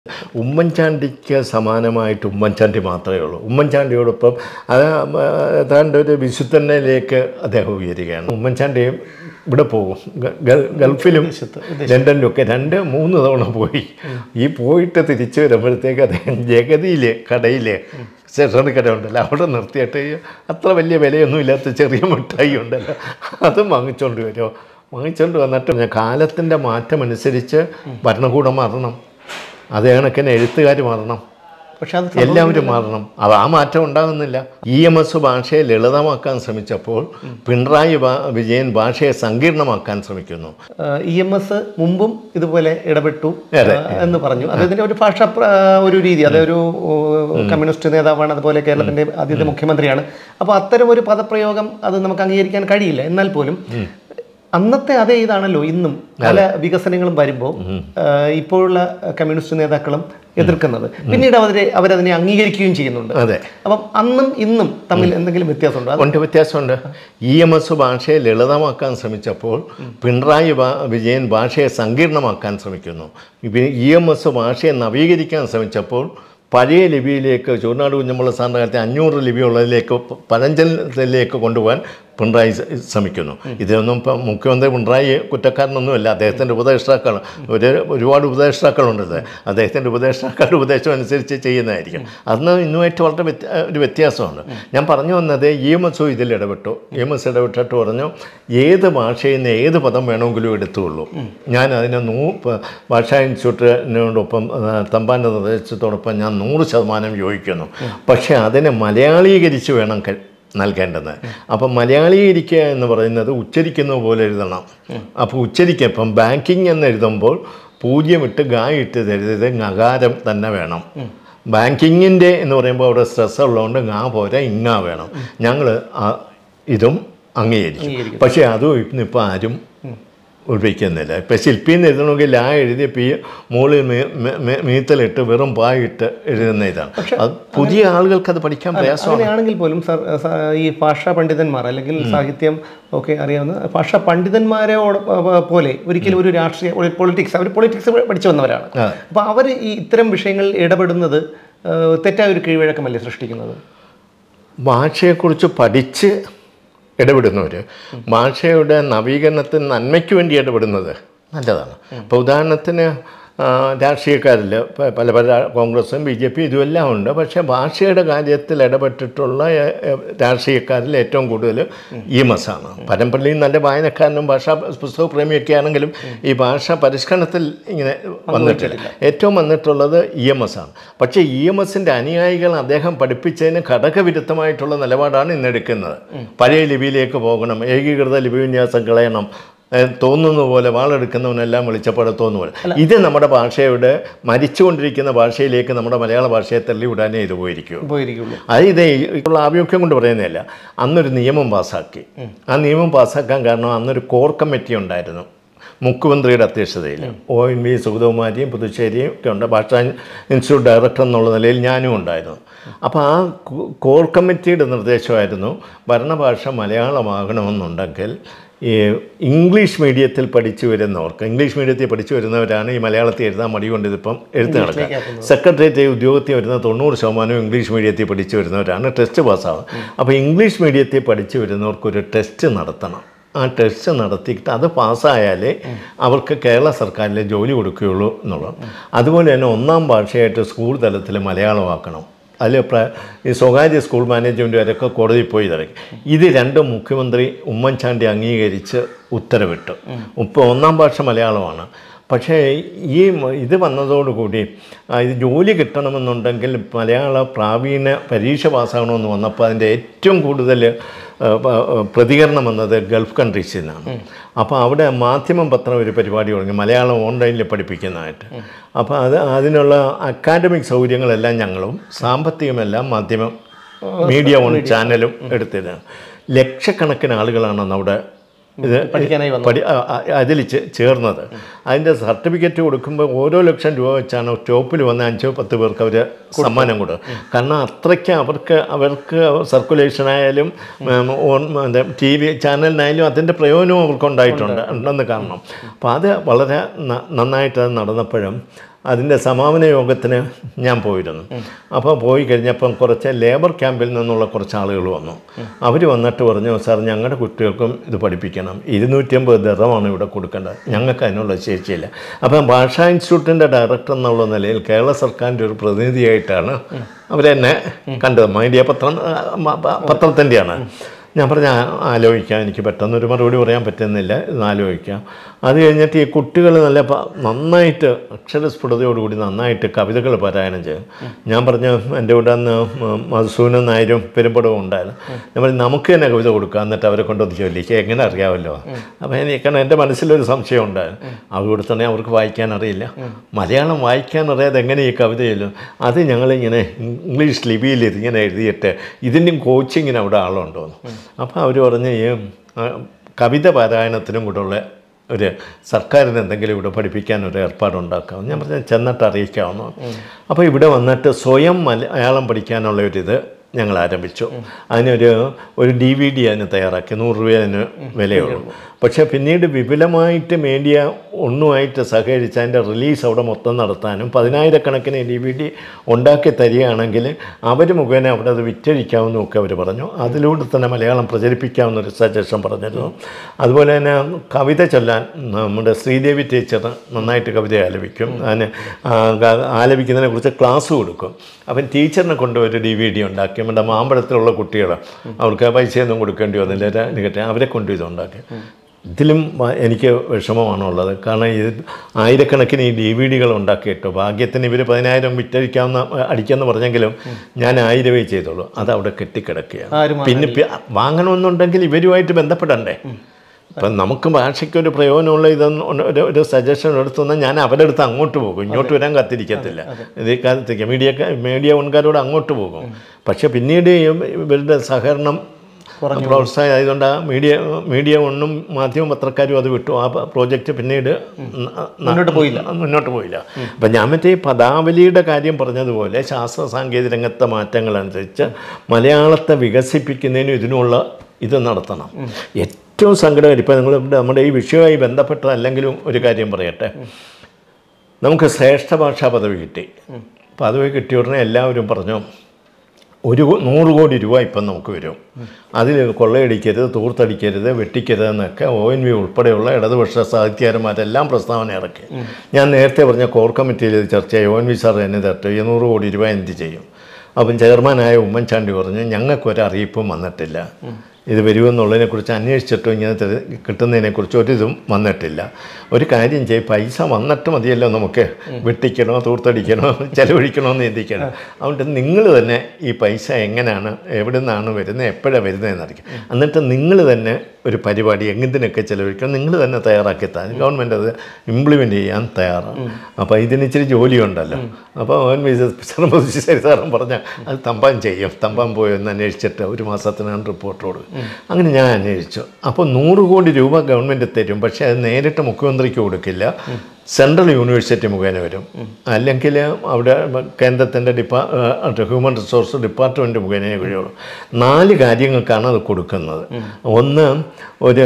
ഉമ്മൻചാണ്ടിക്ക് സമാനമായിട്ട് ഉമ്മൻചാണ്ടി മാത്രമേ ഉള്ളൂ ഉമ്മൻചാണ്ടിയോടൊപ്പം അത് ഏതാണ്ട് ഒരു വിശുദ്ധനിലേക്ക് അദ്ദേഹം ഉയരുകയാണ് ഉമ്മൻചാണ്ടി ഇവിടെ പോകും ഗ- ഗ- ഗൾഫിലും ലണ്ടനിലുമൊക്കെ രണ്ട് മൂന്ന് തവണ പോയി ഈ പോയിട്ട് തിരിച്ചു വരുമ്പോഴത്തേക്ക് അദ്ദേഹം ജഗതിയിൽ കടയിൽ സ്റ്റേഷനറി കട ഉണ്ടല്ലോ അവിടെ നിർത്തിയിട്ട് ഈ അത്ര വലിയ വിലയൊന്നും ഇല്ലാത്ത ചെറിയ മിഠായി ഉണ്ടല്ലോ അതും വാങ്ങിച്ചുകൊണ്ട് വരുമോ വാങ്ങിച്ചുകൊണ്ട് വന്നിട്ട് ഞാൻ കാലത്തിൻ്റെ മാറ്റം അനുസരിച്ച് ഭരണകൂടം മാറണം അതേ കണക്കിന് എഴുത്തുകാർ മാറണം പക്ഷെ അത് എല്ലാവരും മാറണം അത് ആ മാറ്റം ഉണ്ടാകുന്നില്ല ഇ എം എസ് ഭാഷയെ ലളിതമാക്കാൻ ശ്രമിച്ചപ്പോൾ പിണറായി ഭാ- വിജയൻ ഭാഷയെ സങ്കീർണമാക്കാൻ ശ്രമിക്കുന്നു ഇ എം എസ് മുമ്പും ഇതുപോലെ ഇടപെട്ടു അതെ. ആ, എന്ന് പറഞ്ഞു അദ്ദേഹത്തിന്റെ ഒരു ഭാഷ പ്ര- ഒരു രീതി അതൊരു കമ്മ്യൂണിസ്റ്റ് നേതാവാണ് അതുപോലെ കേരളത്തിന്റെ ആദ്യത്തെ മുഖ്യമന്ത്രിയാണ് അപ്പോൾ അത്തരം ഒരു പദപ്രയോഗം അത് നമുക്ക് അംഗീകരിക്കാൻ കഴിയില്ല എന്നാൽ പോലും അന്നത്തെ അതേ ഇതാണല്ലോ ഇന്നും പല വികസനങ്ങളും വരുമ്പോൾ ഇപ്പോഴുള്ള കമ്മ്യൂണിസ്റ്റ് നേതാക്കളും എതിർക്കുന്നത് പിന്നീട് അവരെ അവരതിനെ അംഗീകരിക്കുകയും ചെയ്യുന്നുണ്ട് അതെ അപ്പം അന്നും ഇന്നും തമ്മിൽ എന്തെങ്കിലും വ്യത്യാസമുണ്ടോ അത് ഉണ്ട് വ്യത്യാസമുണ്ട് ഇ എം എസ് ഭാഷയെ ലളിതമാക്കാൻ ശ്രമിച്ചപ്പോൾ പിണറായി ഭാ- വിജയൻ ഭാഷയെ സങ്കീർണമാക്കാൻ ശ്രമിക്കുന്നു ഇ എം എസ് ഭാഷയെ നവീകരിക്കാൻ ശ്രമിച്ചപ്പോൾ പഴയ ലിപിയിലേക്ക് ചൂർനാട് കുഞ്ഞമ്പള സാറിൻ്റെ കാലത്തെ അഞ്ഞൂറ് ലിപിയുള്ളതിലേക്ക് പ- പഴഞ്ചൊല്ലിലേക്ക് കൊണ്ടുപോകാൻ പിണറായി സ- ശ്രമിക്കുന്നു ഇതൊന്നും ഇപ്പം മുഖ്യമന്ത്രി പിണറായി കുറ്റക്കാരനൊന്നുമല്ല അദ്ദേഹത്തിൻ്റെ ഉപദേഷ്ടാക്കൾ ഒരു ഒരുപാട് ഉപദേഷ്ടാക്കളുണ്ട് അദ്ദേഹത്തിൻ്റെ ഉപദേഷ്ടാക്കളുടെ ഉപദേശം അനുസരിച്ച് ചെയ്യുന്നതായിരിക്കും അന്ന് ഇന്നുമായിട്ട് വളരെ വ്യത്യ- ഒരു വ്യത്യാസമുണ്ട് ഞാൻ പറഞ്ഞു വന്നത് ഇ എം എസ് ഇതിൽ ഇടപെട്ടു ഇ എം എസ് ഇടപെട്ടിട്ട് പറഞ്ഞു ഏത് ഭാഷയിൽ നിന്ന് ഏത് പദം വേണമെങ്കിലും എടുത്തുള്ളൂ ഞാൻ അതിനെ നൂ പ- ഭാഷാ ഇൻസ്റ്റിറ്റ്യൂട്ടിനോടൊപ്പം ആ, തമ്പാൻ്റെ നിർദ്ദേശത്തോടൊപ്പം ഞാൻ നൂറ് ശതമാനം യോജിക്കുന്നു പക്ഷേ അതിനെ മലയാളീകരിച്ച് വേണം ക- നൽകേണ്ടത് അപ്പം മലയാളീകരിക്കുക എന്ന് പറയുന്നത് ഉച്ചരിക്കുന്ന പോലെ എഴുതണം അപ്പോൾ ഉച്ചരിക്കുക ഇപ്പം ബാങ്കിങ് എന്ന് എഴുതുമ്പോൾ പൂജ്യം ഇട്ട് ഗാ ഇട്ട് എഴുതിയത് ഗകാരം തന്നെ വേണം ബാങ്കിങ്ങിൻ്റെ എന്ന് പറയുമ്പോൾ അവിടെ സ്ട്രെസ് ഉള്ളതുകൊണ്ട് ഗാ പോരാ ഇങ്ങ വേണം ഞങ്ങൾ ഇതും അംഗീകരിക്കും പക്ഷേ അതും ഇന്നിപ്പോൾ ആരും ഉപയോഗിക്കുന്നില്ല ഇപ്പം ശില്പി എന്ന് എഴുതണമെങ്കിൽ ലാ എഴുതി പി മുകളിൽ മീ- മീ- മീ- മീത്തലിട്ട് വെറും പായിട്ട് എഴുതുന്ന ഇതാണ് അത് പുതിയ ആളുകൾക്ക് അത് പഠിക്കാൻ പ്രയാസമാണ് അങ്ങനെയാണെങ്കിൽ പോലും സർ സ- ഈ ഭാഷാ പണ്ഡിതന്മാർ അല്ലെങ്കിൽ സാഹിത്യം ഒക്കെ അറിയാവുന്ന ഭാഷാ പണ്ഡിതന്മാരോട് പ- പോലെ ഒരിക്കലും ഒരു രാഷ്ട്രീയ പൊളിറ്റിക്സ് അവർ പൊളിറ്റിക്സ് പഠിച്ചു വന്നവരാണ് അതെ. അപ്പോൾ അവർ ഈ ഇത്തരം വിഷയങ്ങളിൽ ഇടപെടുന്നത് ആ, തെറ്റായ ഒരു കീഴ്വഴക്കമല്ലേ സൃഷ്ടിക്കുന്നത് ഭാഷയെക്കുറിച്ച് പഠിച്ച് ഇടപെടുന്നവർ ഭാഷയുടെ നവീകരണത്തിന് നന്മയ്ക്ക് വേണ്ടി ഇടപെടുന്നത് നല്ലതാണ് ഇപ്പോൾ ഉദാഹരണത്തിന് ആ, രാഷ്ട്രീയക്കാരിൽ പ- പല പല കോൺഗ്രസും ബി ജെ പി ഇതുമെല്ലാം ഉണ്ട് പക്ഷേ ഭാഷയുടെ കാര്യത്തിൽ ഇടപെട്ടിട്ടുള്ള എ, എ, രാഷ്ട്രീയക്കാരിൽ ഏറ്റവും കൂടുതൽ ഇ എം എസ് ആണ് പരമ്പരയും നല്ല വായനക്കാരനും ഭാഷാ പുസ്തക പ്രേമിയൊക്കെ ആണെങ്കിലും ഈ ഭാഷ പരിഷ്കരണത്തിൽ ഇങ്ങനെ വന്നിട്ടില്ല ഏറ്റവും വന്നിട്ടുള്ളത് ഇ എം എസ് ആണ് പക്ഷേ ഇ എം എസിൻ്റെ അനുയായികൾ അദ്ദേഹം പഠിപ്പിച്ചതിന് ഘടകവിരുദ്ധമായിട്ടുള്ള നിലപാടാണ് ഇന്നെടുക്കുന്നത് പഴയ ലിപിയിലേക്ക് പോകണം ഏകീകൃത ലിപി വിന്യാസം കളയണം ഏ, തോന്നുന്ന പോലെ വാളെടുക്കുന്നവനെല്ലാം വെളിച്ചപ്പാടെ തോന്നുന്ന പോലെ ഇത് നമ്മുടെ ഭാഷയുടെ മരിച്ചുകൊണ്ടിരിക്കുന്ന ഭാഷയിലേക്ക് നമ്മുടെ മലയാള ഭാഷയെ തള്ളിവിടാനേ ഇത് പോയിരിക്കും പോയിരിക്കുള്ളൂ അത് ഇത് ഉള്ള ആഭിമുഖ്യം കൊണ്ട് പറയുന്നതല്ല അന്നൊരു നിയമം പാസ്സാക്കി ആ നിയമം പാസ്സാക്കാൻ കാരണം അന്നൊരു കോർ കമ്മിറ്റി ഉണ്ടായിരുന്നു മുഖ്യമന്ത്രിയുടെ അധ്യക്ഷതയിൽ ഒ എൻ വി സുഗതകുമാരിയും പുതുശ്ശേരിയും ഒക്കെ ഉണ്ട് ഭാഷാ ഇൻസ്റ്റിറ്റ്യൂട്ട് ഡയറക്ടർ എന്നുള്ള നിലയിൽ ഞാനും ഉണ്ടായിരുന്നു അപ്പോൾ ആ കോ- കോർ കമ്മിറ്റിയുടെ നിർദ്ദേശമായിരുന്നു ഭരണഭാഷ മലയാളമാകണമെന്നുണ്ടെങ്കിൽ ഈ ഇംഗ്ലീഷ് മീഡിയത്തിൽ പഠിച്ചു വരുന്നവർക്ക് ഇംഗ്ലീഷ് മീഡിയത്തിൽ പഠിച്ചു വരുന്നവരാണ് ഈ മലയാളത്തിൽ എഴുതാൻ മടി കൊണ്ട് ഇതിപ്പം എഴുത്ത് നടക്കുക സെക്രട്ടേറിയറ്റ് ഉദ്യോഗത്തിൽ വരുന്ന തൊണ്ണൂറ് ശതമാനം ഇംഗ്ലീഷ് മീഡിയത്തിൽ പഠിച്ചു വരുന്നവരാണ് ടെസ്റ്റ് പാസ്സാവുക അപ്പോൾ ഇംഗ്ലീഷ് മീഡിയത്തിൽ പഠിച്ചു വരുന്നവർക്കൊരു ടെസ്റ്റ് നടത്തണം ആ ടെസ്റ്റ് നടത്തിയിട്ട് അത് പാസ്സായാലേ അവർക്ക് കേരള സർക്കാരിലെ ജോലി കൊടുക്കുകയുള്ളൂ എന്നുള്ളത് അതുപോലെ തന്നെ ഒന്നാം ഭാഷയായിട്ട് സ്കൂൾ തലത്തിൽ മലയാളമാക്കണം അതിൽ പ്ര ഈ സ്വകാര്യ സ്കൂൾ മാനേജ്മെൻറ്റുകാരൊക്കെ കോടതിയിൽ പോയി തിരക്കി ഇത് രണ്ടും മുഖ്യമന്ത്രി ഉമ്മൻചാണ്ടി അംഗീകരിച്ച് ഉത്തരവിട്ടു ഇപ്പോൾ ഒന്നാം ഭാഷ മലയാളമാണ് പക്ഷേ ഈ മ- ഇത് വന്നതോടുകൂടി ആ, ഇത് ജോലി കിട്ടണമെന്നുണ്ടെങ്കിൽ മലയാള പ്രാവീണ്യ പരീക്ഷ പാസ്സാകണമെന്ന് വന്നപ്പോൾ അതിൻ്റെ ഏറ്റവും കൂടുതൽ ആ, പ- ആ, പ്രതികരണം വന്നത് ഗൾഫ് കൺട്രീസിൽ നിന്നാണ് അപ്പോൾ അവിടെ മാധ്യമം പത്രം ഒരു പരിപാടി തുടങ്ങി മലയാളം ഓൺലൈനിൽ പഠിപ്പിക്കുന്നതായിട്ട് അപ്പോൾ അത് അതിനുള്ള അക്കാഡമിക് സൗകര്യങ്ങളെല്ലാം ഞങ്ങളും സാമ്പത്തികമെല്ലാം മാധ്യമം മീഡിയ ഓൺ ചാനലും എടുത്തിരുന്നു ലക്ഷക്കണക്കിന് ആളുകളാണ് അന്ന് അവിടെ ഇത് പഠിക്കാനായി വന്നു പഠി അതിൽ ചേർന്നത് അതിൻ്റെ സർട്ടിഫിക്കറ്റ് കൊടുക്കുമ്പോൾ ഓരോ ലക്ഷം രൂപ വെച്ചാണ് ടോപ്പിൽ വന്ന അഞ്ചോ പത്ത് പേർക്ക് അവർ സമ്മാനം കൊടുക്കുക കാരണം അത്രയ്ക്ക് അവർക്ക് അവർക്ക് സർക്കുലേഷനായാലും ടി വി ചാനലിനായാലും അതിൻ്റെ പ്രയോജനവും അവർക്ക് ഉണ്ടായിട്ടുണ്ട് ഉണ്ടെന്ന് കാണണം അപ്പോൾ അത് വളരെ ന- നന്നായിട്ട് അത് നടന്നപ്പോഴും അതിൻ്റെ സമാപന യോഗത്തിന് ഞാൻ പോയിരുന്നു അപ്പോൾ പോയി കഴിഞ്ഞപ്പം കുറച്ച് ലേബർ ക്യാമ്പിൽ നിന്നുള്ള കുറച്ച് ആളുകൾ വന്നു അവർ വന്നിട്ട് പറഞ്ഞു സാർ ഞങ്ങളുടെ കുട്ടികൾക്കും ഇത് പഠിപ്പിക്കണം ഇരുന്നൂറ്റമ്പത് ദറമാണ് ഇവിടെ കൊടുക്കേണ്ടത് ഞങ്ങൾക്ക് അതിനുള്ള ശേഷിയില്ല അപ്പം ഭാഷാ ഇൻസ്റ്റിറ്റ്യൂട്ടിൻ്റെ ഡയറക്ടർ എന്നുള്ള നിലയിൽ കേരള സർക്കാരിൻ്റെ ഒരു പ്രതിനിധിയായിട്ടാണ് അവരെന്നെ കണ്ടത് മൈൻഡിയ പത്രം ആ, മ- പ- പത്രത്തിൻ്റെയാണ് ഞാൻ പറഞ്ഞ ആലോചിക്കാം എനിക്ക് പെട്ടെന്നൊരു മറുപടി പറയാൻ പറ്റുന്നില്ല ഇത് ആലോചിക്കാം അത് കഴിഞ്ഞിട്ട് ഈ കുട്ടികൾ നല്ല പ- നന്നായിട്ട് അക്ഷരസ്ഫുടതയോടുകൂടി നന്നായിട്ട് കവിതകൾ പാരായണം ചെയ്യും ഞാൻ പറഞ്ഞു എൻ്റെ കൂടെ അന്ന് മ- മധുസൂനൻ നായരും പെരുമ്പടവും ഉണ്ടായിരുന്നു ഞാൻ പറഞ്ഞു നമുക്ക് തന്നെ കവിത കൊടുക്കാം എന്നിട്ട് അവരെ കൊണ്ടൊന്ന് ചൊല്ലിക്കുക എങ്ങനെ അറിയാമല്ലോ അപ്പോൾ എനിക്കാണ് എൻ്റെ മനസ്സിലൊരു സംശയം ഉണ്ടായിരുന്നു അതുകൂടെ തന്നെ അവർക്ക് വായിക്കാൻ അറിയില്ല മലയാളം വായിക്കാൻ അറിയാതെ എങ്ങനെ ഈ കവിത ചൊല്ലും അത് ഞങ്ങളിങ്ങനെ ഇംഗ്ലീഷ് ലിപിയിൽ ഇതിങ്ങനെ എഴുതിയിട്ട് ഇതിൻ്റെയും കോച്ചിങ്ങിന് അവിടെ ആളുണ്ടോ അപ്പോൾ അവർ പറഞ്ഞ് ഈ ആ, കവിത പാരായണത്തിനും കൂടെ ഉള്ള ഒരു സർക്കാരിന് എന്തെങ്കിലും ഇവിടെ പഠിപ്പിക്കാൻ ഒരു ഏർപ്പാടുണ്ടാക്കാം ഞാൻ പറഞ്ഞു ചെന്നിട്ട് അറിയിക്കാവുന്നു അപ്പോൾ ഇവിടെ വന്നിട്ട് സ്വയം മലയാളം പഠിക്കാനുള്ള ഒരിത് ഞങ്ങൾ ആരംഭിച്ചു അതിനൊരു ഒരു ഡി വി ഡി അതിന് തയ്യാറാക്കി നൂറ് രൂപ അതിന് വിലയുള്ളൂ പക്ഷേ പിന്നീട് വിപുലമായിട്ട് മീഡിയ ഒന്നുമായിട്ട് സഹകരിച്ച് അതിൻ്റെ റിലീസ് അവിടെ മൊത്തം നടത്താനും പതിനായിരക്കണക്കിന് ഡി വി ഡി ഉണ്ടാക്കി തരികയാണെങ്കിൽ അവർ മുഖേന അവിടെ അത് വിറ്റഴിക്കാമെന്നൊക്കെ അവർ പറഞ്ഞു അതിലൂടെ തന്നെ മലയാളം പ്രചരിപ്പിക്കാമെന്നൊരു സജഷൻ പറഞ്ഞിരുന്നു അതുപോലെ തന്നെ കവിത ചൊല്ലാൻ നമ്മുടെ ശ്രീദേവി ടീച്ചർ നന്നായിട്ട് കവിത ആലപിക്കും അതിന് ആ, ഗ- ആലപിക്കുന്നതിനെ കുറിച്ച് ക്ലാസ് കൊടുക്കും അവൻ ടീച്ചറിനെ കൊണ്ട് ഒരു ഡി വി ഡി ഉണ്ടാക്കി നമ്മുടെ മാമ്പഴത്തിലുള്ള കുട്ടികൾ അവർക്ക് പൈസയൊന്നും കൊടുക്കേണ്ടി വന്നില്ല നികട്ടെ അവരെ കൊണ്ട് ഇതുണ്ടാക്കി ഇതിലും വ- എനിക്ക് വിഷമമാണുള്ളത് കാരണം ഇത് ആയിരക്കണക്കിന് ഈ ഡി വി ഡികൾ ഉണ്ടാക്കിയിട്ട് ഭാഗ്യത്തിന് ഇവർ പതിനായിരം വിറ്റഴിക്കാവുന്ന അടിക്കാമെന്ന് പറഞ്ഞെങ്കിലും ഞാൻ ആയിരമേ ചെയ്തോളൂ അത് അവിടെ കെട്ടിക്കിടക്കുകയാണ് ആരും പിന്നെ പി- വാങ്ങണമെന്നുണ്ടെങ്കിൽ ഇവരുമായിട്ട് ബന്ധപ്പെടണ്ടേ ഇപ്പം നമുക്ക് ഭാഷയ്ക്ക് ഒരു പ്രയോജനമുള്ള ഇതൊന്നും ഒന്ന് ഒരു ഒരു സജഷൻ എടുത്തു തന്നാൽ ഞാൻ അവരുടെ അടുത്ത് അങ്ങോട്ട് പോകും ഇങ്ങോട്ട് വരാൻ കാത്തിരിക്കത്തില്ല ഇത് കാത്തിരിക്കുക മീഡിയ മീഡിയ ഓൺകാരോട് അങ്ങോട്ട് പോകും പക്ഷെ പിന്നീട് ഈ ഇവരുടെ സഹകരണം പ്രോത്സാഹനം ആയതുകൊണ്ട് ആ മീഡിയ മീഡിയ ഒന്നും മാധ്യമ പത്രക്കാരും അത് വിട്ടു ആ പ്രോജക്റ്റ് പിന്നീട് ന- ന- മുന്നോട്ട് പോയില്ല. മുന്നോട്ട് പോയില്ല അപ്പം ഞാൻ മറ്റേ ഈ പദാവലിയുടെ കാര്യം പറഞ്ഞതുപോലെ ശാസ്ത്ര സാങ്കേതിക രംഗത്തെ മാറ്റങ്ങളനുസരിച്ച് മലയാളത്തെ വികസിപ്പിക്കുന്നതിനും ഇതിനുള്ള ഇത് നടത്തണം ഏറ്റവും സങ്കടം ഇപ്പം നിങ്ങൾ നമ്മുടെ ഈ വിഷയവുമായി ബന്ധപ്പെട്ടതല്ലെങ്കിലും ഒരു കാര്യം പറയട്ടെ നമുക്ക് ശ്രേഷ്ഠ ഭാഷാ പദവി കിട്ടി പദവി കിട്ടിയ ഉടനെ എല്ലാവരും പറഞ്ഞു ഒരു കോ- നൂറ് കോടി രൂപ ഇപ്പം നമുക്ക് വരും അതിൽ കൊള്ളയടിക്കരുത് തൂർത്തടിക്കരുത് വെട്ടിക്കരുത് എന്നൊക്കെ ഒ എൻ വി ഉൾപ്പെടെയുള്ള ഇടതുപക്ഷ സാഹിത്യകാരന്മാരെല്ലാം പ്രസ്താവന ഇറക്കി ഞാൻ നേരത്തെ പറഞ്ഞ കോർ കമ്മിറ്റിയിൽ ഇത് ചർച്ചയായി ഒ എൻ വി സാർ എന്നെ തട്ട് ഈ നൂറ് കോടി രൂപ എന്ത് ചെയ്യും അപ്പം ചെയർമാനായ ഉമ്മൻചാണ്ടി പറഞ്ഞു ഞങ്ങൾക്കൊരു അറിയിപ്പും വന്നിട്ടില്ല ഇത് വരുമെന്നുള്ളതിനെക്കുറിച്ച് അന്വേഷിച്ചിട്ടും ഇങ്ങനെ തെര- കിട്ടുന്നതിനെക്കുറിച്ച് ഒരിതും വന്നിട്ടില്ല ഒരു കാര്യം ചെയ്യും പൈസ വന്നിട്ട് മതിയല്ലോ നമുക്ക് വെട്ടിക്കണോ തൂർത്തടിക്കണോ ചെലവഴിക്കണോ എന്ന് ചിന്തിക്കണം അതുകൊണ്ട് നിങ്ങൾ തന്നെ ഈ പൈസ എങ്ങനെയാണ് എവിടെ നിന്നാണ് വരുന്നത് എപ്പോഴാണ് വരുന്നതെന്ന് അറിയിക്കും എന്നിട്ട് നിങ്ങൾ തന്നെ ഒരു പരിപാടി എങ്ങനത്തിനൊക്കെ ചെലവഴിക്കണം നിങ്ങൾ തന്നെ തയ്യാറാക്കി താൻ ഗവൺമെൻറ് അത് ഇംപ്ലിമെൻ്റ് ചെയ്യാൻ തയ്യാറാണ് അപ്പോൾ ഇതിന് ഇച്ചിരി ജോലിയുണ്ടല്ലോ അപ്പോൾ ഓൻ വിജയ് സാറും പറഞ്ഞ അത് തമ്പാൻ ചെയ്യും തമ്പാൻ പോയി ഒന്ന് അന്വേഷിച്ചിട്ട് ഒരു മാസത്തിനാണ് റിപ്പോർട്ട് കൊടുക്കും അങ്ങനെ ഞാൻ അന്വേഷിച്ചു അപ്പോൾ നൂറ് കോടി രൂപ ഗവൺമെൻറ് തരും പക്ഷേ അത് നേരിട്ട് മുഖ്യമന്ത്രിക്ക് കൊടുക്കില്ല സെൻട്രൽ യൂണിവേഴ്സിറ്റി മുഖേന വരും അല്ലെങ്കിൽ അവിടെ കേന്ദ്രത്തിൻ്റെ ഡിപ്പാ ഹ്യൂമൻ റിസോഴ്സ് ഡിപ്പാർട്ട്മെൻറ്റ് മുഖേന കഴിയുള്ളൂ നാല് കാര്യങ്ങൾക്കാണ് അത് കൊടുക്കുന്നത് ഒന്ന് ഒരു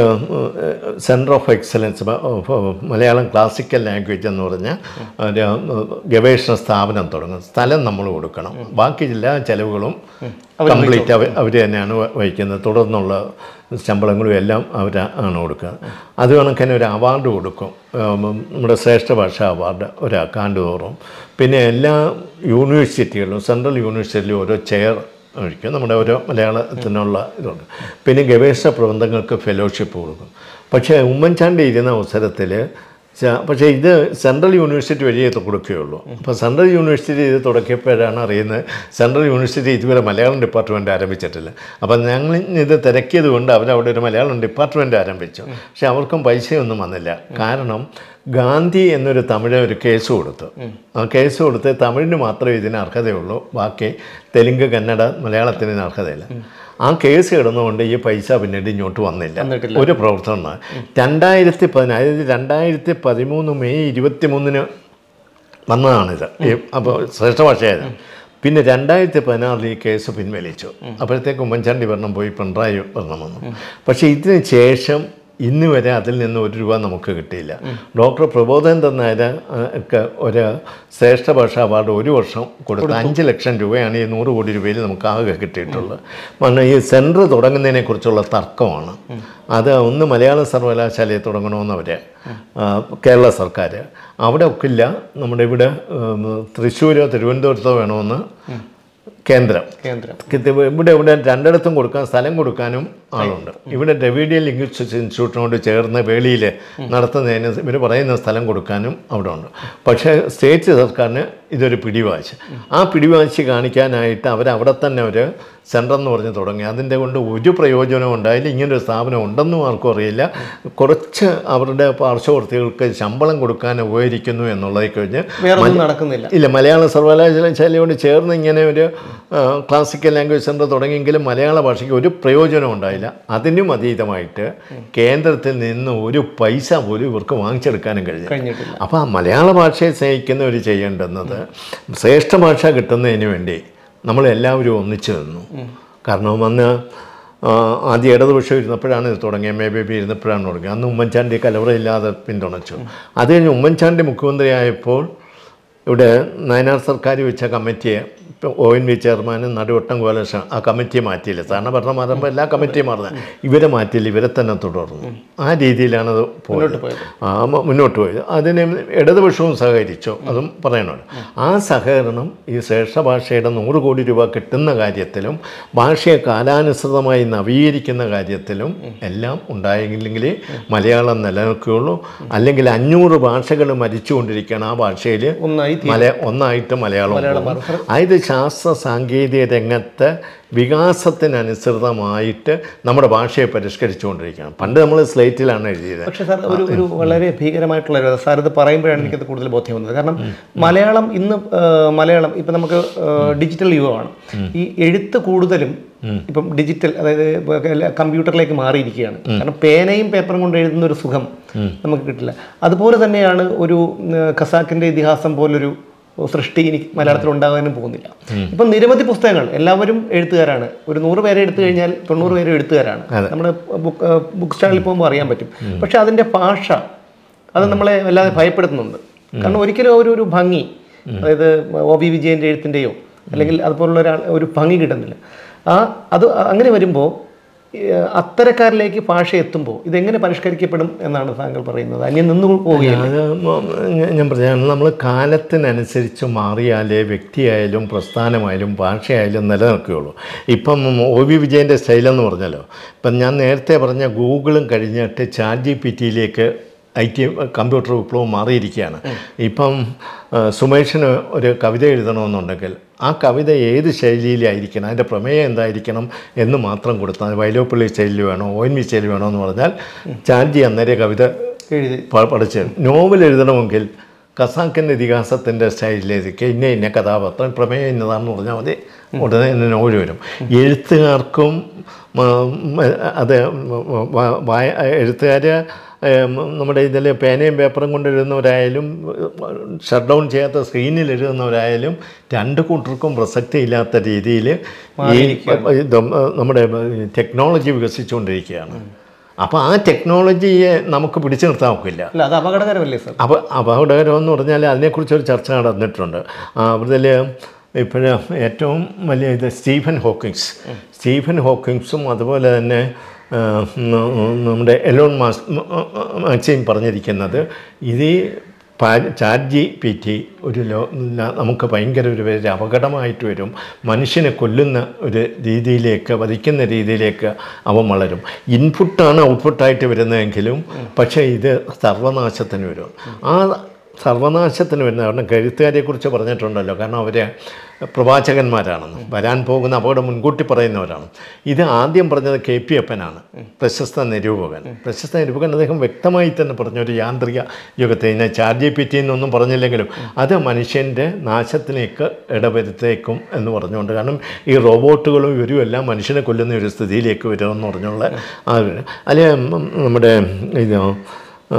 centre of excellence Malayalam classical language എന്ന് പറഞ്ഞ ഒരു ഗവേഷണ സ്ഥാപനം തുടങ്ങും സ്ഥലം നമ്മൾ കൊടുക്കണം ബാക്കി എല്ലാ ചെലവുകളും കംപ്ലീറ്റ് അവർ അവർ തന്നെയാണ് വ- വഹിക്കുന്നത് തുടർന്നുള്ള ശമ്പളങ്ങളും എല്ലാം അവർ ആണ് കൊടുക്കുക അത് കണക്കിന് ഒരു അവാർഡ് കൊടുക്കും ഉം, നമ്മുടെ ശ്രേഷ്ഠ ഭാഷാ അവാർഡ് ഒരാൾക്ക് ആണ്ടുതോറും പിന്നെ എല്ലാ യൂണിവേഴ്സിറ്റികളിലും സെൻട്രൽ യൂണിവേഴ്സിറ്റിയിലും ഓരോ ചെയർ ഒഴിക്കും നമ്മുടെ ഓരോ മലയാളത്തിനുള്ള ഇതുണ്ട് പിന്നെ ഗവേഷണ പ്രബന്ധങ്ങൾക്ക് ഫെലോഷിപ്പ് കൊടുക്കും പക്ഷേ ഉമ്മൻചാണ്ടി ഇരുന്ന അവസരത്തിൽ ച- പക്ഷേ ഇത് സെൻട്രൽ യൂണിവേഴ്സിറ്റി വഴിയേ ഇത് കൊടുക്കുകയുള്ളൂ അപ്പോൾ സെൻട്രൽ യൂണിവേഴ്സിറ്റി ഇത് തുടക്കിയപ്പോഴാണ് അറിയുന്നത് സെൻട്രൽ യൂണിവേഴ്സിറ്റി ഇതുവരെ മലയാളം ഡിപ്പാർട്ട്മെൻറ്റ് ആരംഭിച്ചിട്ടില്ല അപ്പം ഞങ്ങൾ ഇത് തിരക്കിയത് കൊണ്ട് അവരവിടെ ഒരു മലയാളം ഡിപ്പാർട്ട്മെൻറ്റ് ആരംഭിച്ചു പക്ഷേ അവർക്കും പൈസയൊന്നും വന്നില്ല കാരണം ഗാന്ധി എന്നൊരു തമിഴ് ഒരു കേസ് കൊടുത്തു ആ കേസ് കൊടുത്ത് തമിഴിന് മാത്രമേ ഇതിന് അർഹതയുള്ളൂ ബാക്കി തെലുങ്ക് കന്നഡ മലയാളത്തിന് ഇതിന് അർഹതയില്ല ആ കേസ് കിടന്നുകൊണ്ട് ഈ പൈസ പിന്നീട് ഇങ്ങോട്ട് വന്നില്ല വന്നിട്ടില്ല. ഒരു പ്രവർത്തനം രണ്ടായിരത്തി പതിനാല് അതായത് രണ്ടായിരത്തി പതിമൂന്ന് മെയ് ഇരുപത്തി മൂന്നിന് വന്നതാണിത് ഈ അപ്പോൾ ശ്രേഷ്ഠ ഭാഷയായത് പിന്നെ രണ്ടായിരത്തി പതിനാറിൽ ഈ കേസ് പിൻവലിച്ചു അപ്പോഴത്തേക്ക് ഉമ്മൻചാണ്ടി ഭരണം പോയി പിണറായി ഭരണം വന്നു പക്ഷേ ഇതിന് ശേഷം ഇന്ന് വരെ അതിൽ നിന്ന് ഒരു രൂപ നമുക്ക് കിട്ടിയില്ല ഡോക്ടർ പ്രബോധനന്ദൻ നായർ ആ, ഒക്കെ ഒരു ശ്രേഷ്ഠ ഭാഷാ അവാർഡ് ഒരു വർഷം കൊടുത്ത് അഞ്ച് ലക്ഷം രൂപയാണ് ഈ നൂറ് കോടി രൂപയിൽ നമുക്ക് ആകെ കിട്ടിയിട്ടുള്ളത് കാരണം ഈ സെൻറ്റർ തുടങ്ങുന്നതിനെ കുറിച്ചുള്ള തർക്കമാണ് അത് ഒന്ന് മലയാള സർവകലാശാലയിൽ തുടങ്ങണമെന്നവർ കേരള സർക്കാർ അവിടെ ഒക്കില്ല നമ്മുടെ ഇവിടെ ഉം, തൃശ്ശൂരോ തിരുവനന്തപുരത്തോ വേണമെന്ന് കേന്ദ്രം കേന്ദ്രം ഇത് ഇവിടെ ഇവിടെ രണ്ടിടത്തും കൊടുക്കാൻ സ്ഥലം കൊടുക്കാനും ആളുണ്ട് ഇവിടെ ഡെവിഡിയൻ ലിംഗ്വിസ്റ്റിക്സ് ഇൻസ്റ്റിറ്റ്യൂട്ടിനോട് ചേർന്ന് വേളിയിൽ നടത്തുന്നതിന് ഇവർ പറയുന്ന സ്ഥലം കൊടുക്കാനും അവിടെ ഉണ്ട് പക്ഷേ സ്റ്റേറ്റ് സർക്കാരിന് ഇതൊരു പിടിവാശി ആ പിടിവാശി കാണിക്കാനായിട്ട് അവർ അവിടെ തന്നെ ഒരു സെൻറ്റർ എന്ന് പറഞ്ഞ് തുടങ്ങി അതിൻ്റെ കൊണ്ട് ഒരു പ്രയോജനവും ഉണ്ടായില്ല ഇങ്ങനൊരു സ്ഥാപനം ഉണ്ടെന്നും ആർക്കും അറിയില്ല കുറച്ച് അവരുടെ പാർശ്വവർത്തികൾക്ക് ശമ്പളം കൊടുക്കാൻ ഉപകരിക്കുന്നു എന്നുള്ളത് കഴിഞ്ഞ് വേറെ ഒന്നും നടക്കുന്നില്ല ഇല്ല മലയാള സർവകലാശാലയോട് ചേർന്ന് ഇങ്ങനെ ഒരു ആ, ക്ലാസിക്കൽ ലാംഗ്വേജ് സെൻറ്റർ തുടങ്ങിയെങ്കിലും മലയാള ഭാഷയ്ക്ക് ഒരു പ്രയോജനം ഉണ്ടായില്ല അതിനും അതീതമായിട്ട് കേന്ദ്രത്തിൽ നിന്ന് ഒരു പൈസ പോലും ഇവർക്ക് വാങ്ങിച്ചെടുക്കാനും കഴിഞ്ഞു കഴിഞ്ഞിട്ടില്ല അപ്പോൾ ആ മലയാള ഭാഷയെ സ്നേഹിക്കുന്നവർ ചെയ്യേണ്ടുന്നത് ശ്രേഷ്ഠ ഭാഷ കിട്ടുന്നതിന് വേണ്ടി നമ്മളെല്ലാവരും ഒന്നിച്ചു നിന്നു കാരണം അന്ന് ആ, ആദ്യം ഇടതുപക്ഷം ഇരുന്നപ്പോഴാണ് ഇത് തുടങ്ങിയത് എം എ ബേബി ഇരുന്നപ്പോഴാണ് തുടങ്ങിയത് അന്ന് ഉമ്മൻചാണ്ടി കലവറയില്ലാതെ പിന്തുണച്ചു അത് കഴിഞ്ഞ് ഉമ്മൻചാണ്ടി മുഖ്യമന്ത്രിയായപ്പോൾ ഇവിടെ നയനാർ സർക്കാർ വെച്ച കമ്മിറ്റിയെ ഇപ്പം ഒ എൻ വി ചെയർമാനും നടുവട്ടം കോലക്ഷൻ ആ കമ്മിറ്റിയെ മാറ്റിയില്ല സാധാരണ ഭരണം മാറുമ്പോൾ എല്ലാ കമ്മിറ്റിയും മാറുന്നത് ഇവരെ മാറ്റിയില്ല ഇവരെ തന്നെ തുടർന്നു ആ രീതിയിലാണത് പോയത് പോയത്. ആ, മ- മുന്നോട്ട് പോയത് അതിന് ഇടതുപക്ഷവും സഹകരിച്ചു അതും പറയണമല്ലോ ആ സഹകരണം ഈ ശ്രേഷ്ഠ ഭാഷയുടെ നൂറ് കോടി രൂപ കിട്ടുന്ന കാര്യത്തിലും ഭാഷയെ കാലാനുസൃതമായി നവീകരിക്കുന്ന കാര്യത്തിലും എല്ലാം ഉണ്ടായെങ്കിൽ മലയാളം നിലനിൽക്കുകയുള്ളൂ അല്ലെങ്കിൽ അഞ്ഞൂറ് ഭാഷകൾ മരിച്ചുകൊണ്ടിരിക്കുകയാണ് ആ ഭാഷയിൽ ഒന്നായി തീ- മല ഒന്നായിട്ട് മലയാളം പോകും. അതായത് ശാസ്ത്ര സാങ്കേതിക രംഗത്ത് വികാസത്തിനനുസൃതമായിട്ട് നമ്മുടെ ഭാഷയെ പരിഷ്കരിച്ചുകൊണ്ടിരിക്കണം പണ്ട് നമ്മൾ സ്ലേറ്റിലാണ് എഴുതിയത് പക്ഷേ സാർ ഒരു ഒരു വളരെ ഭീകരമായിട്ടുള്ള ഒരു സാർ ഇത് പറയുമ്പോഴാണ് എനിക്കത് കൂടുതൽ ബോധ്യം വന്നത് കാരണം മലയാളം ഇന്ന് ആ, മലയാളം ഇപ്പം നമുക്ക് ആ, ഡിജിറ്റൽ യുഗമാണ് ഈ എഴുത്ത് കൂടുതലും ഇപ്പം ഡിജിറ്റൽ അതായത് ഇപ്പൊ എല്ലാ കമ്പ്യൂട്ടറിലേക്ക് മാറിയിരിക്കുകയാണ് കാരണം പേനയും പേപ്പറും കൊണ്ട് എഴുതുന്ന ഒരു സുഖം നമുക്ക് കിട്ടില്ല അതുപോലെ തന്നെയാണ് ഒരു ഉം, ഖസാക്കിന്റെ ഇതിഹാസം പോലൊരു സൃഷ്ടി എനിക്ക് മലയാളത്തിൽ ഉണ്ടാകാനും പോകുന്നില്ല ഇപ്പം നിരവധി പുസ്തകങ്ങൾ എല്ലാവരും എഴുത്തുകാരാണ് ഒരു നൂറ് പേരെ എടുത്തു കഴിഞ്ഞാൽ തൊണ്ണൂറ് പേരും എഴുത്തുകാരാണ് നമ്മൾ ബുക്ക് ബുക്ക് സ്റ്റാളിൽ പോകുമ്പോൾ അറിയാൻ പറ്റും പക്ഷെ അതിൻ്റെ ഭാഷ അത് നമ്മളെ വല്ലാതെ ഭയപ്പെടുത്തുന്നുണ്ട് കാരണം ഒരിക്കലും ഒരു ഒരു ഭംഗി അതായത് ഒ വി വിജയൻ്റെ എഴുത്തിൻ്റെയോ അല്ലെങ്കിൽ അതുപോലുള്ള ഒരാൾ ഒരു ഭംഗി കിട്ടുന്നില്ല ആ അത് അങ്ങനെ വരുമ്പോൾ അത്തരക്കാരിലേക്ക് ഭാഷ എത്തുമ്പോൾ ഇതെങ്ങനെ പരിഷ്കരിക്കപ്പെടും എന്നാണ് താങ്കൾ പറയുന്നത് അന്യം നിന്നു പോവുകയല്ല അത് മ- ഞാൻ- ഞാൻ പറഞ്ഞാണ് നമ്മൾ കാലത്തിനനുസരിച്ച് മാറിയാലേ വ്യക്തിയായാലും പ്രസ്ഥാനമായാലും ഭാഷയായാലും നിലനിൽക്കുകയുള്ളൂ ഇപ്പം ഒ വി വിജയൻ്റെ സ്റ്റൈലെന്ന് പറഞ്ഞല്ലോ ഇപ്പം ഞാൻ നേരത്തെ പറഞ്ഞ ഗൂഗിളും കഴിഞ്ഞിട്ട് ചാറ്റ് ജി പി ടിയിലേക്ക് ഐ ടി കമ്പ്യൂട്ടർ വിപ്ലവം മാറിയിരിക്കുകയാണ് ഇപ്പം ആ, സുമേഷിന് ഒരു കവിത എഴുതണമെന്നുണ്ടെങ്കിൽ ആ കവിത ഏത് ശൈലിയിലായിരിക്കണം അതിൻ്റെ പ്രമേയം എന്തായിരിക്കണം എന്ന് മാത്രം കൊടുത്താൽ വൈലോപ്പള്ളി സ്റ്റൈലിൽ വേണോ ഒ എൻ വി സ്റ്റൈലിൽ വേണോ എന്ന് പറഞ്ഞാൽ ചാറ്റ് ജി അന്നേരം കവിത എഴുതി പ- പഠിച്ച് നോവൽ എഴുതണമെങ്കിൽ ഖസാക്കിൻ്റെ ഇതിഹാസത്തിൻ്റെ സ്റ്റൈലിലേക്ക് ഇന്ന ഇന്ന കഥാപാത്രം പ്രമേയം ഇന്നതാണെന്ന് പറഞ്ഞാൽ മതി ഉടനെ തന്നെ നോവൽ വരും എഴുത്തുകാർക്കും മ- മ- അത് വ- വായ എഴുത്തുകാർ നമ്മുടെ ഇതിൽ പേനയും പേപ്പറും കൊണ്ട് എഴുതുന്നവരായാലും ഷട്ട് ഡൗൺ ചെയ്യാത്ത സ്ക്രീനിൽ എഴുതുന്നവരായാലും രണ്ട് കൂട്ടർക്കും പ്രസക്തി ഇല്ലാത്ത രീതിയിൽ ഈ ഇത് നമ്മുടെ ടെക്നോളജി വികസിച്ചുകൊണ്ടിരിക്കുകയാണ് അപ്പോൾ ആ ടെക്നോളജിയെ നമുക്ക് പിടിച്ചു നിർത്താൻ ഒക്കില്ല അല്ല അത് അപകടകരമല്ലേ സാർ അപ്പോൾ അപകടകരം എന്ന് പറഞ്ഞാൽ അതിനെക്കുറിച്ചൊരു ചർച്ച നടന്നിട്ടുണ്ട് അതിൽ ഇപ്പോഴ് ഏറ്റവും വലിയ ഇത് സ്റ്റീഫൻ ഹോക്കിങ്സ് സ്റ്റീഫൻ ഹോക്കിങ്സും അതുപോലെ തന്നെ ആ, ന- നമ്മുടെ എലോൺ മാസ് മാക്സിം പറഞ്ഞിരിക്കുന്നത് ഇത് ഈ പാ- ചാറ്റ് ജി പി ടി ഒരു ലോ ന- നമുക്ക് ഭയങ്കര ഒരു വലിയ അപകടമായിട്ട് വരും മനുഷ്യനെ കൊല്ലുന്ന ഒരു രീതിയിലേക്ക് വധിക്കുന്ന രീതിയിലേക്ക് അവൻ വളരും ഇൻപുട്ടാണ് ഔട്ട്പുട്ടായിട്ട് വരുന്നതെങ്കിലും പക്ഷേ ഇത് സർവനാശത്തിന് വരും ആ സർവനാശത്തിന് വരുന്ന കാരണം എഴുത്തുകാരെക്കുറിച്ച് പറഞ്ഞിട്ടുണ്ടല്ലോ കാരണം അവർ പ്രവാചകന്മാരാണെന്ന് വരാൻ പോകുന്ന അപകടം മുൻകൂട്ടി പറയുന്നവരാണ് ഇത് ആദ്യം പറഞ്ഞത് കെ പി അപ്പനാണ് പ്രശസ്ത നിരൂപകൻ പ്രശസ്ത നിരൂപകൻ അദ്ദേഹം വ്യക്തമായി തന്നെ പറഞ്ഞു ഒരു യാന്ത്രിക യുഗത്തെ ഇതിനെ ചാർജ് പി ടി എന്നൊന്നും പറഞ്ഞില്ലെങ്കിലും അത് മനുഷ്യൻ്റെ നാശത്തിലേക്ക് ഇടവരുത്തേക്കും എന്ന് പറഞ്ഞുകൊണ്ട് കാരണം ഈ റോബോട്ടുകളും ഇവരും എല്ലാം മനുഷ്യനെ കൊല്ലുന്ന ഒരു സ്ഥിതിയിലേക്ക് വരുമെന്ന് പറഞ്ഞുള്ള ആ ഒരു അല്ലെ നമ്മുടെ ഇത്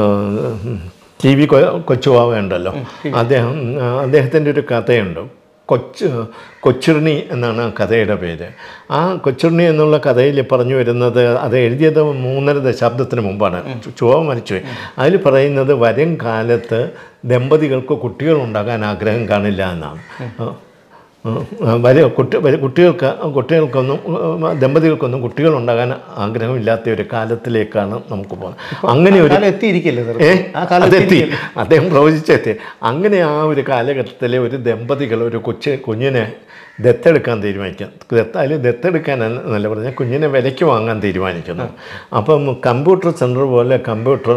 ടി വി കൊച്ചുവാവ ഉണ്ടല്ലോ അദ്ദേഹം അദ്ദേഹത്തിൻ്റെ ഒരു കഥയുണ്ട് കൊച്ച് കൊച്ചുരുണി എന്നാണ് ആ കഥയുടെ പേര് ആ കൊച്ചുരുണി എന്നുള്ള കഥയിൽ പറഞ്ഞു വരുന്നത് അത് എഴുതിയത് മൂന്നര ദശാബ്ദത്തിന് മുമ്പാണ് ചുവ മരിച്ചുപോയി അതിൽ പറയുന്നത് വരും കാലത്ത് ദമ്പതികൾക്ക് കുട്ടികൾ ഉണ്ടാകാൻ ആഗ്രഹം കാണില്ല എന്നാണ് വരെ കുട്ടി വരെ കുട്ടികൾക്ക് കുട്ടികൾക്കൊന്നും ഉം, ദമ്പതികൾക്കൊന്നും കുട്ടികൾ ഉണ്ടാകാൻ ആഗ്രഹമില്ലാത്ത ഒരു കാലത്തിലേക്കാണ് നമുക്ക് പോകുന്നത് അങ്ങനെ ഒരു കാലം എത്തിയിരിക്കില്ലേ സർ ഏ ആ കാലം അതെത്തി അദ്ദേഹം പ്രവചിച്ചെത്തി അങ്ങനെ ആ ഒരു കാലഘട്ടത്തിലെ ഒരു ദമ്പതികൾ ഒരു കൊച്ചു കുഞ്ഞിനെ ദത്തെടുക്കാൻ തീരുമാനിക്കും ദത്ത് അതിൽ ദത്തെടുക്കാൻ എന്നല്ല പറഞ്ഞാൽ കുഞ്ഞിനെ വിലയ്ക്ക് വാങ്ങാൻ തീരുമാനിക്കുന്നു അപ്പം കമ്പ്യൂട്ടർ സെൻറ്റർ പോലെ കമ്പ്യൂട്ടർ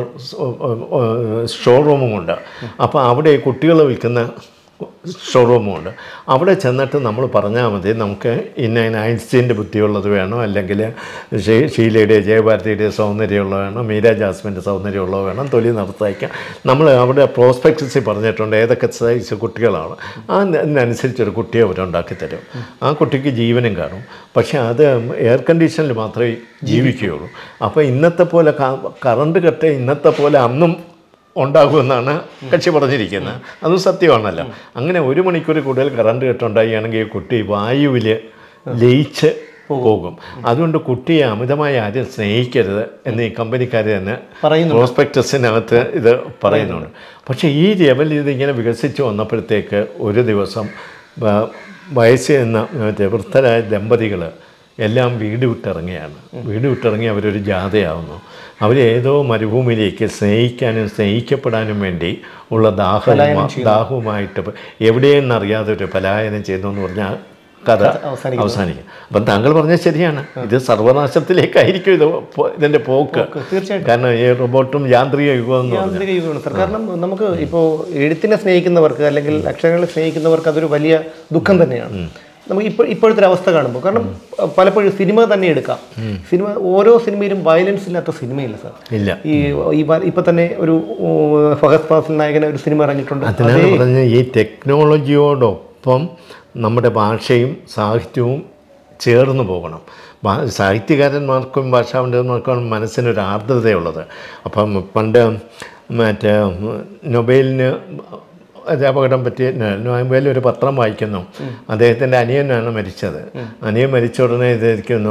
ഷോറൂമും ഉണ്ട് അപ്പോൾ അവിടെ ഈ കുട്ടികൾ വിൽക്കുന്ന ഷോറൂമുണ്ട് അവിടെ ചെന്നിട്ട് നമ്മൾ പറഞ്ഞാൽ മതി നമുക്ക് ഇന്ന ഇന്ന ഐൻസ്റ്റീൻ്റെ ബുദ്ധിയുള്ളത് വേണം അല്ലെങ്കിൽ ഷീ- ഷീലയുടെ ജയഭാരതിയുടെ സൗന്ദര്യമുള്ളത് വേണം മീര ജാസ്മിൻ്റെ സൗന്ദര്യമുള്ളത് വേണം തൊലി നിർത്തയക്കാം നമ്മൾ അവിടെ പ്രോസ്പെക്ടസിൽ പറഞ്ഞിട്ടുണ്ട് ഏതൊക്കെ സൈസ് കുട്ടികളാണ് ആ അതിനനുസരിച്ചൊരു കുട്ടിയെ അവരുണ്ടാക്കി തരും ആ കുട്ടിക്ക് ജീവനും കാണും പക്ഷേ അത് എയർ കണ്ടീഷനിൽ മാത്രമേ ജീവിക്കുകയുള്ളൂ അപ്പോൾ ഇന്നത്തെ പോലെ കറണ്ട് കട്ട് ഇന്നത്തെ പോലെ അന്നും ഉണ്ടാകുമെന്നാണ് കക്ഷി പറഞ്ഞിരിക്കുന്നത് അതും സത്യമാണല്ലോ അങ്ങനെ ഒരു മണിക്കൂർ കൂടുതൽ കറണ്ട് കെട്ടുണ്ടാവുകയാണെങ്കിൽ കുട്ടി വായുവിൽ ലയിച്ച് പോകും അതുകൊണ്ട് കുട്ടിയെ അമിതമായി ആരും സ്നേഹിക്കരുത് എന്ന് ഈ കമ്പനിക്കാർ തന്നെ പറയുന്നു പ്രോസ്പെക്ടസിനകത്ത് ഇത് പറയുന്നുണ്ട് പക്ഷേ ഈ ലെവൽ ഇതിങ്ങനെ വികസിച്ച് വന്നപ്പോഴത്തേക്ക് ഒരു ദിവസം വ- വയസ്സ് എന്ന മറ്റേ വൃദ്ധരായ ദമ്പതികൾ എല്ലാം വീട് വിട്ടിറങ്ങിയാണ് വീട് വിട്ടിറങ്ങി അവരൊരു ജാഥയാവുന്നു അവരേതോ മരുഭൂമിയിലേക്ക് സ്നേഹിക്കാനും സ്നേഹിക്കപ്പെടാനും വേണ്ടി ഉള്ള ദാഹവും ദാഹവുമായിട്ട് എവിടെയെന്നറിയാതെ ഒരു പലായനം ചെയ്യുന്നു എന്ന് പറഞ്ഞാൽ കഥ അവസാനിക്കുന്നു. അവസാനിക്കും അപ്പം താങ്കൾ പറഞ്ഞത് ശരിയാണ് ഇത് സർവനാശത്തിലേക്കായിരിക്കും ഇത് പോ- ഇതിൻ്റെ പോക്ക് തീർച്ചയായിട്ടും കാരണം ഈ റോബോട്ടും യാന്ത്രിക യുഗം എന്ന് പറഞ്ഞാൽ യാന്ത്രിക യുഗമാണ് സർ കാരണം നമുക്ക് ഇപ്പോൾ എഴുത്തിനെ സ്നേഹിക്കുന്നവർക്ക് അല്ലെങ്കിൽ അക്ഷരങ്ങളെ സ്നേഹിക്കുന്നവർക്ക് അതൊരു വലിയ ദുഃഖം തന്നെയാണ് നമുക്ക് ഇപ്പോൾ ഇപ്പോഴത്തെ ഒരു അവസ്ഥ കാണുമ്പോൾ കാരണം പലപ്പോഴും സിനിമ തന്നെ എടുക്കാം സിനിമ ഓരോ സിനിമയിലും വയലൻസ് ഇല്ലാത്ത സിനിമയില്ല സാർ ഇല്ല ഈ ഈ വ- ഇപ്പൊ തന്നെ ഒരു ഓ, ഫഹദ് ഫാസിൽ നായകനെ ഒരു സിനിമ ഇറങ്ങിയിട്ടുണ്ട് അതിനാണ് പറഞ്ഞ ഈ ടെക്നോളജിയോടൊപ്പം നമ്മുടെ ഭാഷയും സാഹിത്യവും ചേർന്ന് പോകണം ഭാ- സാഹിത്യകാരന്മാർക്കും ഭാഷാപണ്ഡിതന്മാർക്കും മനസ്സിനൊരു ആർദ്രതയുള്ളത് അപ്പം പണ്ട് മറ്റേ നൊബേലിന് ഒരു അപകടം പറ്റിയ നൊബേലിൽ ഒരു പത്രം വായിക്കുന്നു അദ്ദേഹത്തിൻ്റെ അനിയനാണ് മരിച്ചത് അനിയൻ മരിച്ച ഉടനെ ഇതായിരിക്കുന്നു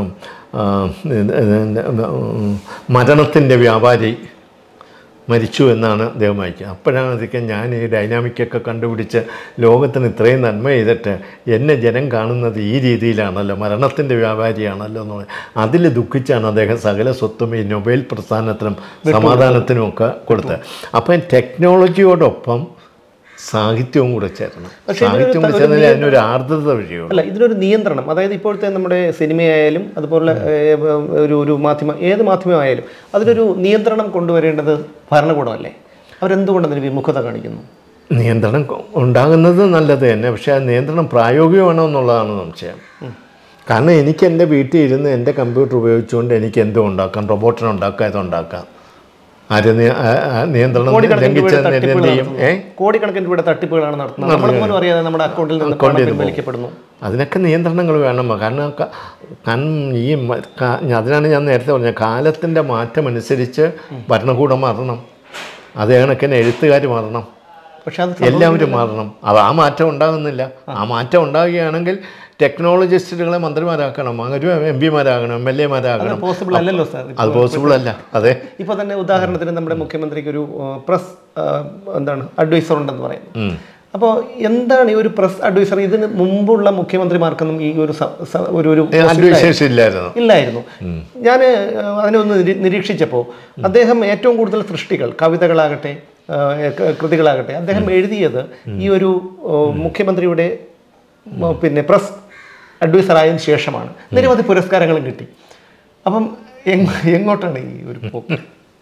മരണത്തിൻ്റെ വ്യാപാരി മരിച്ചു എന്നാണ് അദ്ദേഹം വായിക്കുക അപ്പോഴാണ് അതൊക്കെ ഞാൻ ഈ ഡൈനാമിക്കൊക്കെ കണ്ടുപിടിച്ച് ലോകത്തിന് ഇത്രയും നന്മ ചെയ്തിട്ട് എന്നെ ജനം കാണുന്നത് ഈ രീതിയിലാണല്ലോ മരണത്തിൻ്റെ വ്യാപാരിയാണല്ലോ എന്ന് പറയും അതിൽ ദുഃഖിച്ചാണ് അദ്ദേഹം സകല സ്വത്തും ഈ നൊബേൽ പ്രസ്ഥാനത്തിനും സമാധാനത്തിനും ഒക്കെ കൊടുത്തത് അപ്പം ടെക്നോളജിയോടൊപ്പം സാഹിത്യവും കൂടെ ചേരണം സാഹിത്യം കൂടെ ചേർന്നാലേ അതിനൊരു ആർദ്രത വഴിയുള്ളൂ അല്ല ഇതിനൊരു നിയന്ത്രണം അതായത് ഇപ്പോഴത്തെ നമ്മുടെ സിനിമയായാലും അതുപോലെ ഏഹ്, ഒരു ഒരു മാധ്യമ ഏത് മാധ്യമമായാലും അതിനൊരു നിയന്ത്രണം കൊണ്ടുവരേണ്ടത് ഭരണകൂടമല്ലേ അവരെന്തുകൊണ്ട് അതിന് വിമുഖത കാണിക്കുന്നു നിയന്ത്രണം കൊ- ഉണ്ടാകുന്നത് നല്ലത് തന്നെ പക്ഷേ ആ നിയന്ത്രണം പ്രായോഗികമാണോ എന്നുള്ളതാണ് സംശയം കാരണം എനിക്ക് എൻ്റെ വീട്ടിൽ ഇരുന്ന് എൻ്റെ കമ്പ്യൂട്ടർ ഉപയോഗിച്ചുകൊണ്ട് എനിക്ക് എന്തും ഉണ്ടാക്കാം റോബോട്ടിനെ ഉണ്ടാക്കാം ഇതുണ്ടാക്കാം ആര് നിയ- ആ- ആ നിയന്ത്രണം കോടിക്കണക്കിന് ലംഘിച്ച രൂപയുടെ തട്ടിപ്പുകൾ എന്ത് ചെയ്യും ഏ കോടിക്കണക്കിന് രൂപയുടെ തട്ടിപ്പുകളാണ് നടത്തുന്നത് നമ്മൾ പോലും അറിയാതെ നമ്മുടെ അക്കൗണ്ടിൽ നിന്ന് പണം പിൻവലിക്കപ്പെടുന്നു അതിനൊക്കെ നിയന്ത്രണങ്ങൾ വേണം കാരണം ക- കാരണം ഈ മ- കാ- അതിനാണ് ഞാൻ നേരത്തെ പറഞ്ഞത് കാലത്തിൻ്റെ മാറ്റം അനുസരിച്ച് ഭരണകൂടം മാറണം അതേ കണക്കിന് എഴുത്തുകാർ മാറണം പക്ഷെ അത് എല്ലാവരും മാറണം അത് ആ മാറ്റം ഉണ്ടാകുന്നില്ല ആ മാറ്റം ഉണ്ടാകുകയാണെങ്കിൽ ടെക്നോളജിസ്റ്റുകളെ മന്ത്രിമാരാക്കണം അങ്ങനെ എം പിമാരാകണം എം എൽ എമാരാകണം പോസിബിൾ അല്ലല്ലോ സാർ അത് പോസിബിൾ അല്ല അതെ ഇപ്പോൾ തന്നെ ഉദാഹരണത്തിന് നമ്മുടെ മുഖ്യമന്ത്രിക്ക് ഒരു പ്രസ് എന്താണ് അഡ്വൈസർ ഉണ്ടെന്ന് പറയുന്നു ഉം. അപ്പോൾ എന്താണ് ഈ ഒരു പ്രസ് അഡ്വൈസർ ഇതിന് മുമ്പുള്ള മുഖ്യമന്ത്രിമാർക്കൊന്നും ഈ ഒരു സ- സ- ഒരു ഒരു ഏ, അതിനുശേഷം ഇല്ലായിരുന്നു ഇല്ലായിരുന്നു ഞാൻ അതിനെ ഒന്ന് നിരീ- നിരീക്ഷിച്ചപ്പോൾ അദ്ദേഹം ഏറ്റവും കൂടുതൽ സൃഷ്ടികൾ കവിതകളാകട്ടെ ആ, ക- കൃതികളാകട്ടെ അദ്ദേഹം എഴുതിയത് ഈ ഒരു ഓ, മുഖ്യമന്ത്രിയുടെ ഉം, പിന്നെ പ്രസ് അഡ്വൈസർ ആയതിനു ശേഷമാണ് നിരവധി പുരസ്കാരങ്ങളും കിട്ടി അപ്പം എങ്- എങ്ങോട്ടാണ് ഈ ഒരു പോക്ക്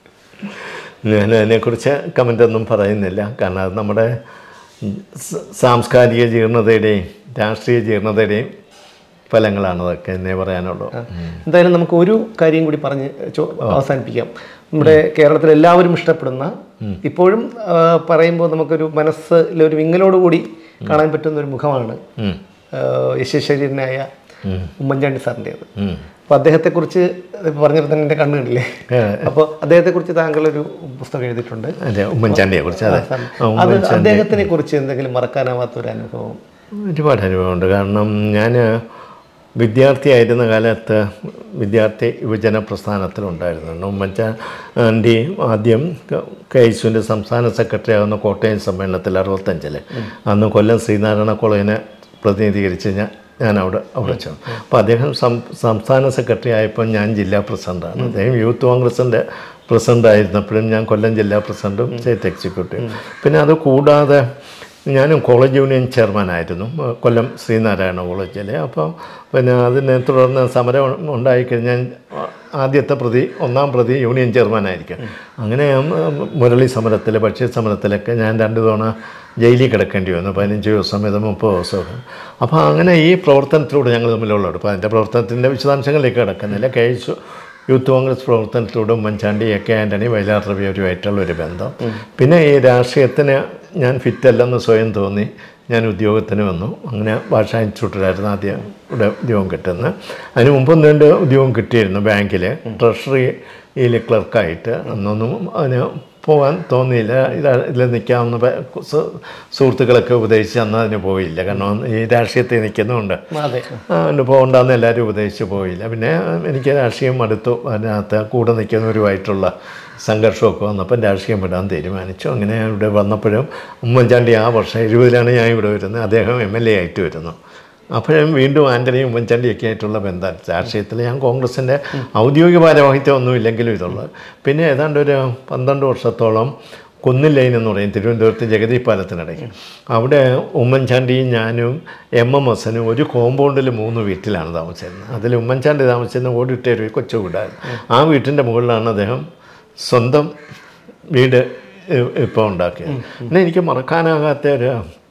ഞാൻ അതിനെക്കുറിച്ച് കമൻ്റ് ഒന്നും പറയുന്നില്ല കാരണം അത് നമ്മുടെ സ- സാംസ്കാരിക ജീർണതയുടെയും രാഷ്ട്രീയ ജീർണതയുടെയും ഫലങ്ങളാണ് അതൊക്കെ എന്നേ പറയാനുള്ളൂ എന്തായാലും നമുക്ക് ഒരു കാര്യം കൂടി പറഞ്ഞ് ചോ- അവസാനിപ്പിക്കാം നമ്മുടെ കേരളത്തിൽ എല്ലാവരും ഇഷ്ടപ്പെടുന്ന ഇപ്പോഴും ആ, പറയുമ്പോൾ നമുക്കൊരു മനസ്സിലൊരു വിങ്ങലോടുകൂടി കാണാൻ പറ്റുന്ന ഒരു മുഖമാണ് ഉം. ആ, യശസ്വരീയനായ ഉമ്മൻചാണ്ടി സാറിൻ്റേത് ഉം. അപ്പോൾ അദ്ദേഹത്തെക്കുറിച്ച് പറഞ്ഞപ്പോൾ തന്നെ എൻ്റെ കണ്ണ് കണ്ടില്ലേ ഏ, അപ്പോൾ അദ്ദേഹത്തെക്കുറിച്ച് താങ്കളൊരു പുസ്തകം എഴുതിയിട്ടുണ്ട് അതെ ഉമ്മൻചാണ്ടിയെ കുറിച്ച് അതെ ആ, അത് ഉമ്മൻചാണ്ടി അദ്ദേഹത്തിനെ കുറിച്ച് എന്തെങ്കിലും മറക്കാനാവാത്ത ഒരു അനുഭവം ഒരുപാട് അനുഭവമുണ്ട് കാരണം ഞാൻ വിദ്യാർത്ഥിയായിരുന്ന കാലത്ത് വിദ്യാർത്ഥി യുവജന പ്രസ്ഥാനത്തിലുണ്ടായിരുന്നു ഉമ്മൻചാണ്ടി ആദ്യം കെ ഐസുവിൻ്റെ സംസ്ഥാന സെക്രട്ടറി ആകുന്ന കോട്ടയം സമ്മേളനത്തിൽ അറുപത്തഞ്ചിൽ അന്ന് കൊല്ലം ശ്രീനാരായണ കോളേജിനെ പ്രതിനിധീകരിച്ച് ഞാൻ ഞാൻ അവിടെ അവിടെ ചെന്നു അപ്പോൾ അദ്ദേഹം സം സംസ്ഥാന സെക്രട്ടറി ആയപ്പോൾ ഞാൻ ജില്ലാ പ്രസിഡൻ്റാണ് അദ്ദേഹം യൂത്ത് കോൺഗ്രസിൻ്റെ പ്രസിഡൻ്റ് ആയിരുന്നപ്പോഴും ഞാൻ കൊല്ലം ജില്ലാ പ്രസിഡൻറ്റും സ്റ്റേറ്റ് എക്സിക്യൂട്ടീവ് പിന്നെ അത് കൂടാതെ ഞാനും കോളേജ് യൂണിയൻ ചെയർമാനായിരുന്നു ഏഹ് കൊല്ലം ശ്രീനാരായണ കോളേജിൽ അപ്പോൾ പിന്നെ അതിനെ തുടർന്ന് സമരം ഉണ്ടായിക്കഴിഞ്ഞാൽ ആദ്യത്തെ പ്രതി ഒന്നാം പ്രതി യൂണിയൻ ചെയർമാനായിരിക്കും അങ്ങനെ ഉം, മുരളി സമരത്തിൽ ഭക്ഷ്യ സമരത്തിലൊക്കെ ഞാൻ രണ്ട് തവണ ജയിലിൽ കിടക്കേണ്ടി വന്നു പതിനഞ്ച് ദിവസം ഇത് മുപ്പത് ദിവസമൊക്കെ അപ്പോൾ അങ്ങനെ ഈ പ്രവർത്തനത്തിലൂടെ ഞങ്ങൾ തമ്മിലുള്ള അടുപ്പം അതിൻ്റെ പ്രവർത്തനത്തിൻ്റെ വിശദാംശങ്ങളിലേക്ക് കിടക്കുന്നില്ല കെ എസ് യൂത്ത് കോൺഗ്രസ് പ്രവർത്തനത്തിലൂടെ ഉമ്മൻചാണ്ടി എ കെ ആൻ്റണി വയലാർ റവിയവരുമായിട്ടുള്ള ഒരു ബന്ധം പിന്നെ ഈ രാഷ്ട്രീയത്തിന് ഞാൻ ഫിറ്റല്ലെന്ന് സ്വയം തോന്നി ഞാൻ ഉദ്യോഗത്തിന് വന്നു അങ്ങനെ ഭാഷാ ഇൻസ്റ്റിറ്റ്യൂട്ടിലായിരുന്നു ആദ്യം ഇവിടെ ഉദ്യോഗം കിട്ടുന്നത് അതിന് മുമ്പ് ഒന്ന് രണ്ട് ഉദ്യോഗം കിട്ടിയിരുന്നു ബാങ്കിൽ ട്രഷറിയിൽ ക്ലർക്കായിട്ട് അന്നൊന്നും അതിന് പോകാൻ തോന്നിയില്ല ഇത് ഇതിൽ നിൽക്കാവുന്ന പ- സു- സുഹൃത്തുക്കളൊക്കെ ഉപദേശിച്ച് അന്ന് അതിന് പോയില്ല കാരണം ഈ രാഷ്ട്രീയത്തിൽ നിൽക്കുന്നുണ്ട് അതെ അതിന് പോകണ്ടെന്ന് എല്ലാവരും ഉപദേശിച്ച് പോയില്ല പിന്നെ എനിക്ക് രാഷ്ട്രീയം മടുത്തു അതിനകത്ത് കൂടെ നിൽക്കുന്നവരുമായിട്ടുള്ള സംഘർഷമൊക്കെ വന്നപ്പം രാഷ്ട്രീയം വിടാൻ തീരുമാനിച്ചു അങ്ങനെ ഇവിടെ വന്നപ്പോഴും ഉമ്മൻചാണ്ടി ആ വർഷം എഴുപതിലാണ് ഞാൻ ഇവിടെ വരുന്നത് അദ്ദേഹം എം എൽ എ ആയിട്ട് വരുന്നു അപ്പോഴും വീണ്ടും ആൻ്റണിയും ഉമ്മൻചാണ്ടിയൊക്കെ ആയിട്ടുള്ള ബന്ധം രാഷ്ട്രീയത്തിൽ ഞാൻ കോൺഗ്രസിൻ്റെ ഔദ്യോഗിക ഭാരവാഹിത്യം ഒന്നും ഇല്ലെങ്കിലും ഇതുള്ളത് പിന്നെ ഏതാണ്ട് ഒരു പന്ത്രണ്ട് വർഷത്തോളം കുന്നിൽ ലൈൻ എന്ന് പറയും തിരുവനന്തപുരത്ത് ജഗതി പാലത്തിനിടയ്ക്ക് അവിടെ ഉമ്മൻചാണ്ടിയും ഞാനും എം എം ഹസനും ഒരു കോമ്പൗണ്ടിൽ മൂന്ന് വീട്ടിലാണ് താമസിച്ചിരുന്നത് അതിൽ ഉമ്മൻചാണ്ടി താമസിച്ചിരുന്ന ഓടിട്ട ഒരു കൊച്ചു വീടായിരുന്നു ആ വീട്ടിൻ്റെ മുകളിലാണ് അദ്ദേഹം സ്വന്തം വീട് ഇപ്പോൾ ഉണ്ടാക്കിയത് പിന്നെ എനിക്ക് മറക്കാനാകാത്ത ഒരു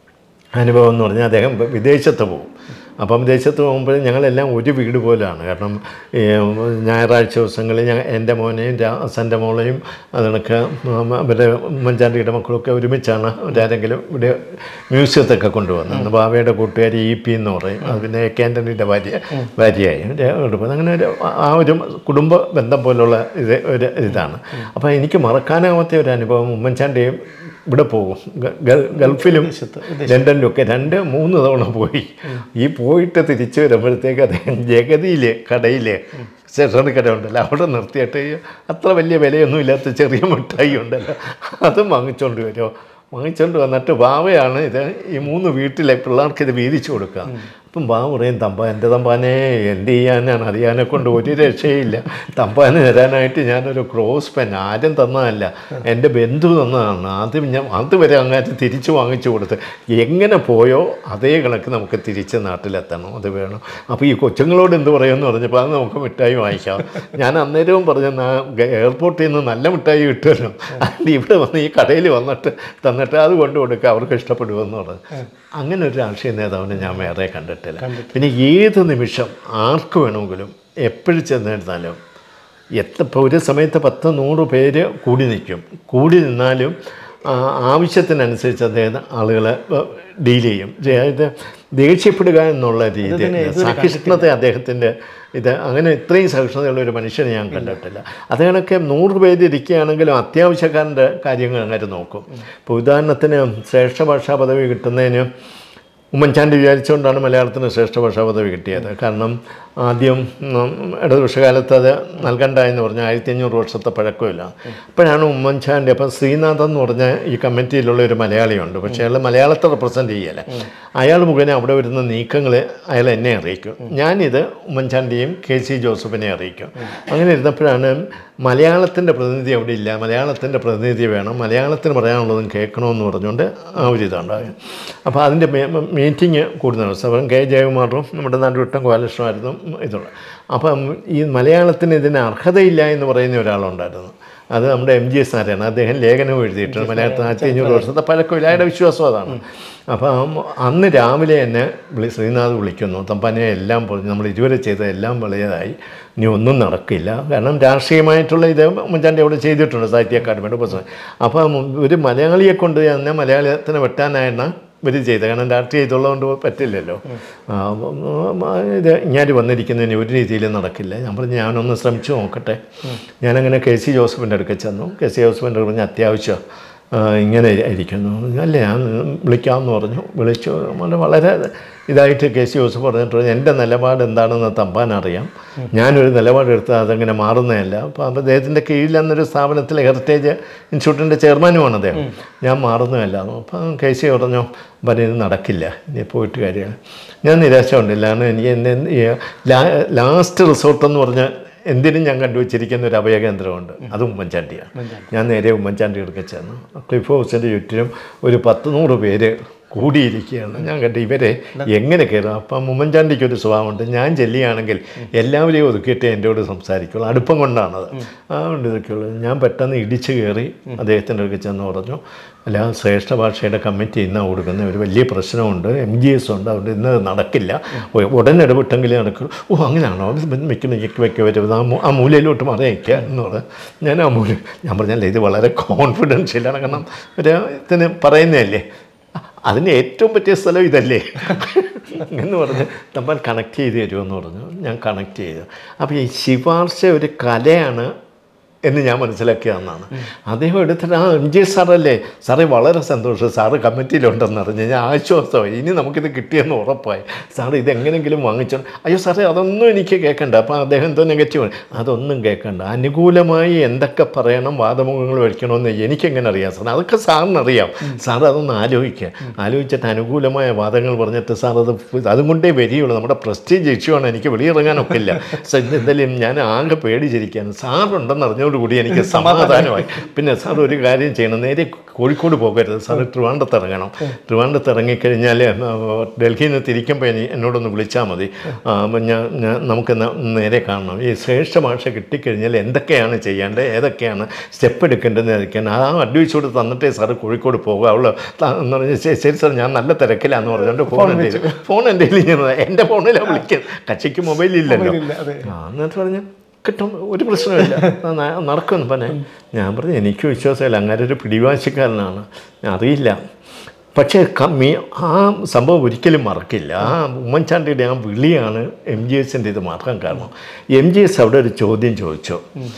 അനുഭവം എന്ന് പറഞ്ഞാൽ അദ്ദേഹം വിദേശത്ത് പോകും അപ്പം വിദേശത്ത് പോകുമ്പോൾ ഞങ്ങളെല്ലാം ഒരു വീട് പോലെയാണ് കാരണം ഈ ഞായറാഴ്ച ദിവസങ്ങളിൽ ഞാൻ എൻ്റെ മോനെയും രാസൻ്റെ മോളെയും അതിനൊക്കെ അവരുടെ ഉമ്മൻചാണ്ടിയുടെ മക്കളൊക്കെ ഒരുമിച്ചാണ് ആരെങ്കിലും ഇവിടെ മ്യൂസിയത്തൊക്കെ കൊണ്ടുവന്നത് ബാവയുടെ കൂട്ടുകാരി ഇ പി എന്ന് പറയും അത് പിന്നെ എ കെ ആൻ്റണിയുടെ ഭാര്യ ഭാര്യയായി എടുക്കുന്നത് അങ്ങനെ ഒരു ആ ഒരു കുടുംബ ബന്ധം പോലുള്ള ഇത് ഒരു ഇതാണ് അപ്പോൾ എനിക്ക് മറക്കാനാവാത്ത ഒരു അനുഭവം ഉമ്മൻചാണ്ടി ഇവിടെ പോകും ഗ- ഗ- ഗൾഫിലും ലണ്ടനിലൊക്കെ രണ്ട് മൂന്ന് തവണ പോയി ഈ പോയിട്ട് തിരിച്ചു വരുമ്പോഴത്തേക്ക് അദ്ദേഹം ജഗതിയിൽ കടയിൽ സ്റ്റേഷനറി കട ഉണ്ടല്ലോ അവിടെ നിർത്തിയിട്ട് ഈ അത്ര വലിയ വിലയൊന്നും ഇല്ലാത്ത ചെറിയ മിഠായി ഉണ്ടല്ലോ അതും വാങ്ങിച്ചുകൊണ്ട് വരുമോ വാങ്ങിച്ചുകൊണ്ട് വന്നിട്ട് ബാവയാണ് ഇത് ഈ മൂന്ന് വീട്ടിലെ പിള്ളേർക്ക് ഇത് വീതിച്ചു കൊടുക്കുക അപ്പം ബാവ പറയും തമ്പ എൻ്റെ തമ്പാനെ എന്ത് ചെയ്യാനാണ് അറിയാനെ കൊണ്ട് ഒരു രക്ഷയില്ല തമ്പാന് തരാനായിട്ട് ഞാനൊരു ക്രോസ് പെൻ ആരും തന്നതല്ല എൻ്റെ ബന്ധു തന്നതാണ് ആദ്യം ഞാൻ അതുവരെ അങ്ങാറ്റ് തിരിച്ചു വാങ്ങിച്ചു കൊടുത്ത് എങ്ങനെ പോയോ അതേ കണക്ക് നമുക്ക് തിരിച്ച് നാട്ടിലെത്തണം അത് വേണം അപ്പോൾ ഈ കൊച്ചുങ്ങളോട് എന്ത് പറയുമെന്ന് പറഞ്ഞപ്പോൾ അത് നമുക്ക് മിഠായി വാങ്ങിക്കാം ഞാൻ അന്നേരവും പറഞ്ഞു "നാ എയർപോർട്ടിൽ നിന്ന് നല്ല മിഠായി കിട്ടുമല്ലോ അതുകൊണ്ട് ഇവിടെ വന്ന് ഈ കടയിൽ വന്നിട്ട് തന്നിട്ട് അത് കൊണ്ടു കൊടുക്കുക അവർക്ക് ഇഷ്ടപ്പെടുമെന്ന് പറഞ്ഞു അങ്ങനെ ഒരു രാഷ്ട്രീയ നേതാവിനെ ഞാൻ വേറെ കണ്ടിട്ടില്ല പിന്നെ ഏത് നിമിഷം ആർക്ക് വേണമെങ്കിലും എപ്പോഴും ചെന്നിരുന്നാലും എത്ര ഇപ്പോൾ ഒരു സമയത്ത് പത്ത് നൂറ് പേര് കൂടി നിൽക്കും കൂടി നിന്നാലും ആ, ആവശ്യത്തിനനുസരിച്ച് അദ്ദേഹം ആളുകളെ ഡീൽ ചെയ്യും അതായത് ദേഷ്യപ്പെടുക എന്നുള്ള രീതി സഹിഷ്ണുത അദ്ദേഹത്തിൻ്റെ ഇത് അങ്ങനെ ഇത്രയും സഹിഷ്ണുതയുള്ള ഒരു മനുഷ്യനെ ഞാൻ കണ്ടിട്ടില്ല അത് കണക്കെ നൂറ് പേര് ഇരിക്കുകയാണെങ്കിലും അത്യാവശ്യക്കാരൻ്റെ കാര്യങ്ങൾ അങ്ങനെ നോക്കും ഇപ്പോൾ ഉദാഹരണത്തിന് ശ്രേഷ്ഠ ഭാഷാ പദവി കിട്ടുന്നതിന് ഉമ്മൻചാണ്ടി വിചാരിച്ചുകൊണ്ടാണ് മലയാളത്തിന് ശ്രേഷ്ഠ ഭാഷാ പദവി കിട്ടിയത് കാരണം ആദ്യം ഉം, ഇടതുപക്ഷകാലത്ത് അത് നൽകണ്ട എന്ന് പറഞ്ഞാൽ ആയിരത്തി അഞ്ഞൂറ് വർഷത്തെ പഴക്കമില്ല അപ്പോഴാണ് ഉമ്മൻചാണ്ടി അപ്പം ശ്രീനാഥൻ എന്ന് പറഞ്ഞ ഈ കമ്മിറ്റിയിലുള്ള ഒരു മലയാളിയുണ്ട് പക്ഷേ അയാൾ മലയാളത്തെ റെപ്രസെൻറ്റ് ചെയ്യല അയാൾ മുഖേന അവിടെ വരുന്ന നീക്കങ്ങൾ അയാൾ എന്നെ അറിയിക്കും ഞാനിത് ഉമ്മൻചാണ്ടിയും കെ സി ജോസഫിനെ അറിയിക്കും അങ്ങനെ ഇരുന്നപ്പോഴാണ് മലയാളത്തിൻ്റെ പ്രതിനിധി അവിടെ ഇല്ല മലയാളത്തിൻ്റെ പ്രതിനിധി വേണം മലയാളത്തിന് പറയാനുള്ളതും കേൾക്കണമെന്ന് പറഞ്ഞുകൊണ്ട് ആ ഒരു ഇതുണ്ടാകും അപ്പോൾ അതിൻ്റെ മീറ്റിംഗ് കൂടുന്ന ദിവസം കെ ജയകുമാറും നമ്മുടെ നാട്ടുവിട്ടം കോലകൃഷ്ണമായിരുന്നു ഇതുള്ള അപ്പം ഈ മലയാളത്തിന് ഇതിന് അർഹതയില്ല എന്ന് പറയുന്ന ഒരാളുണ്ടായിരുന്നു അത് നമ്മുടെ എം ജി എസ് നാരായണൻ അദ്ദേഹം ലേഖനം എഴുതിയിട്ടുണ്ട് മലയാളത്തിൽ ആയിരത്തി അഞ്ഞൂറ് വർഷത്തെ പഴക്കമില്ല അയാളുടെ വിശ്വാസം അതാണ് അപ്പം അന്ന് രാവിലെ എന്നെ വിളി ശ്രീനാഥ് വിളിക്കുന്നു തമ്പാനെ എല്ലാം പറഞ്ഞു നമ്മൾ ഇതുവരെ ചെയ്ത എല്ലാം വളരെയതായി ഇനി ഒന്നും നടക്കില്ല കാരണം രാഷ്ട്രീയമായിട്ടുള്ള ഇത് ഉമ്മൻചാണ്ടി അവിടെ ചെയ്തിട്ടുണ്ട് സാഹിത്യ അക്കാദമിയുടെ പുസ്തകം അപ്പം ഒരു മലയാളിയെ കൊണ്ട് തന്നെ മലയാളത്തിന് വെട്ടാനായാണ് ഇവർ ചെയ്തത് കാരണം രാഷ്ട്രീയം ഇതുള്ളതുകൊണ്ട് പറ്റില്ലല്ലോ ആ, ഉം, ഇത് ഇങ്ങാര് വന്നിരിക്കുന്നതിന് ഒരു രീതിയിലും നടക്കില്ല ഞാൻ പറഞ്ഞു ഞാനൊന്ന് ശ്രമിച്ചു നോക്കട്ടെ ഞാനങ്ങനെ കെ സി ജോസഫിൻ്റെ അടുക്കൽ ചെന്നു കെ സി ജോസഫിൻ്റെ പറഞ്ഞ അത്യാവശ്യം ആ, ഇങ്ങനെ ഇരിക്കുന്നു അല്ലേ ഞാൻ വിളിക്കാമെന്ന് പറഞ്ഞു വിളിച്ചു വളരെ വളരെ ഇതായിട്ട് കെ സി ജോസഫ് പറഞ്ഞിട്ട് എൻ്റെ നിലപാട് എന്താണെന്ന് തമ്പാൻ അറിയാം ഞാനൊരു നിലപാടെടുത്താൽ അതങ്ങനെ മാറുന്നതല്ല അപ്പോൾ അദ്ദേഹത്തിൻ്റെ കീഴിൽ അന്നൊരു സ്ഥാപനത്തിലെ ഹെറിറ്റേജ് ഇൻസ്റ്റിറ്റ്യൂട്ടിൻ്റെ ചെയർമാനുമാണ് അദ്ദേഹം ഞാൻ മാറുന്നതല്ല അപ്പം കെ സി പറഞ്ഞു പറയുന്നത് നടക്കില്ല ഇനി പോയിട്ട് കാര്യമാണ് ഞാൻ നിരാശ കൊണ്ടില്ല കാരണം എനിക്ക് എന്നെ ഈ ലാ- ലാസ്റ്റ് റിസോർട്ട് എന്ന് പറഞ്ഞ എന്തിനും ഞാൻ കണ്ടുവച്ചിരിക്കുന്ന ഒരു അഭയകേന്ദ്രമുണ്ട് അത് ഉമ്മൻചാണ്ടിയാണ് ഞാൻ നേരെ ഉമ്മൻചാണ്ടി എടുക്ക ചെന്നു ക്ലിഫ് ഹൗസിൻ്റെ ചുറ്റിനും ഒരു പത്ത് നൂറ് പേര് കൂടിയിരിക്കുകയാണ് ഞാൻ കണ്ടു ഇവരെ എങ്ങനെ കയറും അപ്പം ഉമ്മൻചാണ്ടിക്ക് ഒരു സ്വഭാവമുണ്ട് ഞാൻ ചെല്ലുകയാണെങ്കിൽ എല്ലാവരെയും ഒതുക്കിയിട്ട് എന്നോട് സംസാരിക്കുള്ളൂ അടുപ്പം കൊണ്ടാണത് അതുകൊണ്ട് ഇതൊക്കെയുള്ളൂ ഞാൻ പെട്ടെന്ന് ഇടിച്ച് കയറി അദ്ദേഹത്തിൻ്റെ അടുത്ത് ചെന്ന് പറഞ്ഞു അല്ല ശ്രേഷ്ഠ ഭാഷയുടെ കമ്മിറ്റി ഇന്നാണ് കൊടുക്കുന്ന ഒരു വലിയ പ്രശ്നമുണ്ട് എം ജി എസ് ഉണ്ട് അതുകൊണ്ട് ഇന്ന് അത് നടക്കില്ല ഉ- ഉടനെ ഇടപെട്ടെങ്കിലേ നടക്കുള്ളൂ ഓ അങ്ങനെയാണോ അത് മിക്ക മിക്ക വെക്ക വരും ആ മൂ- ആ മൂലയിലോട്ട് മറയക്കുക എന്ന് പറഞ്ഞു ഞാൻ ആ മൂല ഞാൻ പറഞ്ഞല്ലേ ഇത് വളരെ കോൺഫിഡൻഷ്യലാണ് കാരണം ഒരു ഇതിന് പറയുന്നതല്ലേ അതിന് ഏറ്റവും പറ്റിയ സ്ഥലം ഇതല്ലേ എന്ന് പറഞ്ഞ് തമ്പാൻ കണക്ട് ചെയ്ത് തരുമെന്ന് പറഞ്ഞു ഞാൻ കണക്ട് ചെയ്തു അപ്പോൾ ഈ ശിപാർശ ഒരു കലയാണ് എന്ന് ഞാൻ മനസ്സിലാക്കിയതെന്നാണ് അദ്ദേഹം എടുത്തിട്ട് ആ എം ജി സാറല്ലേ സാറേ വളരെ സന്തോഷം സാറ് കമ്മിറ്റിയിലുണ്ടെന്ന് അറിഞ്ഞ് ഞാൻ ആശ്വാസമായി ഇനി നമുക്കിത് കിട്ടിയെന്ന് ഉറപ്പായി സാറ് ഇതെങ്ങനെങ്കിലും വാങ്ങിച്ചോ അയ്യോ സാറേ അതൊന്നും എനിക്ക് കേൾക്കണ്ട അപ്പോൾ അദ്ദേഹം എന്തോ നെഗറ്റീവ് അതൊന്നും കേൾക്കണ്ട അനുകൂലമായി എന്തൊക്കെ പറയണം വാദമുഖങ്ങൾ വയ്ക്കണമെന്ന് എനിക്കെങ്ങനെ അറിയാം സാർ അതൊക്കെ സാറിന് അറിയാം സാർ അതൊന്ന് ആലോചിക്കുക ആലോചിച്ചിട്ട് അനുകൂലമായ വാദങ്ങൾ പറഞ്ഞിട്ട് സാർ അത് അതും കൊണ്ടേ വരികയുള്ളൂ നമ്മുടെ പ്രസ്റ്റീജ് ഇഷ്യൂ ആണ് എനിക്ക് വെളിയിറങ്ങാനൊക്കെ ഇല്ല സാർ എന്തായാലും ഞാൻ ആകെ പേടിച്ചിരിക്കുകയാണ് സാറുണ്ടെന്ന് അറിഞ്ഞോടുകൂടി എനിക്ക് സമാധാനമായി പിന്നെ സാർ ഒരു കാര്യം ചെയ്യണം നേരെ കോഴിക്കോട് പോകരുത് സാർ ട്രിവാൻഡത്ത് ഇറങ്ങണം ട്രിവാൻഡത്ത് ഇറങ്ങിക്കഴിഞ്ഞാൽ ഡൽഹിയിൽ നിന്ന് തിരിക്കുമ്പോൾ എനി- എന്നോടൊന്ന് വിളിച്ചാൽ മതി ആ, അപ്പം ഞാൻ ഞാൻ നമുക്ക് ന- നേരെ കാണണം ഈ ശ്രേഷ്ഠ ഭാഷ കിട്ടിക്കഴിഞ്ഞാൽ എന്തൊക്കെയാണ് ചെയ്യേണ്ടത് ഏതൊക്കെയാണ് സ്റ്റെപ്പ് എടുക്കേണ്ടത് ഏതൊക്കെയാണ് ആ അഡ്വൈസ് കൂടെ തന്നിട്ടേ സാറ് കോഴിക്കോട് പോകുക അവൾ എന്ന് പറഞ്ഞാൽ ശരി ശരി സാർ ഞാൻ നല്ല തിരക്കിലാന്ന് പറഞ്ഞുകൊണ്ട് ഫോൺ എൻ്റെ കയ്യിൽ- ഫോൺ എൻ്റെ കയ്യിൽ ഇങ്ങനെ എൻ്റെ ഫോണിലാണ് വിളിക്കുന്നത് കക്ഷിക്ക് മൊബൈലില്ലല്ലോ ഇല്ല, അതെ. ആ എന്നിട്ട് പറഞ്ഞു കിട്ടും ഒരു പ്രശ്നമില്ല ന- നടക്കുമെന്ന് പറഞ്ഞേ ഞാൻ പറഞ്ഞു എനിക്ക് വിശ്വാസമില്ല അങ്ങനെ ഒരു പിടിവാശിക്കാരനാണ് ഞാൻ അറിയില്ല പക്ഷേ കമ്മി ആ സംഭവം ഒരിക്കലും മറക്കില്ല ആ ഉമ്മൻചാണ്ടിയുടെ ആ വിളിയാണ് എം ജി എസിൻ്റെ ഇത് മറക്കാൻ കാരണം എം ജി എസ് അവിടെ ഒരു ചോദ്യം ചോദിച്ചു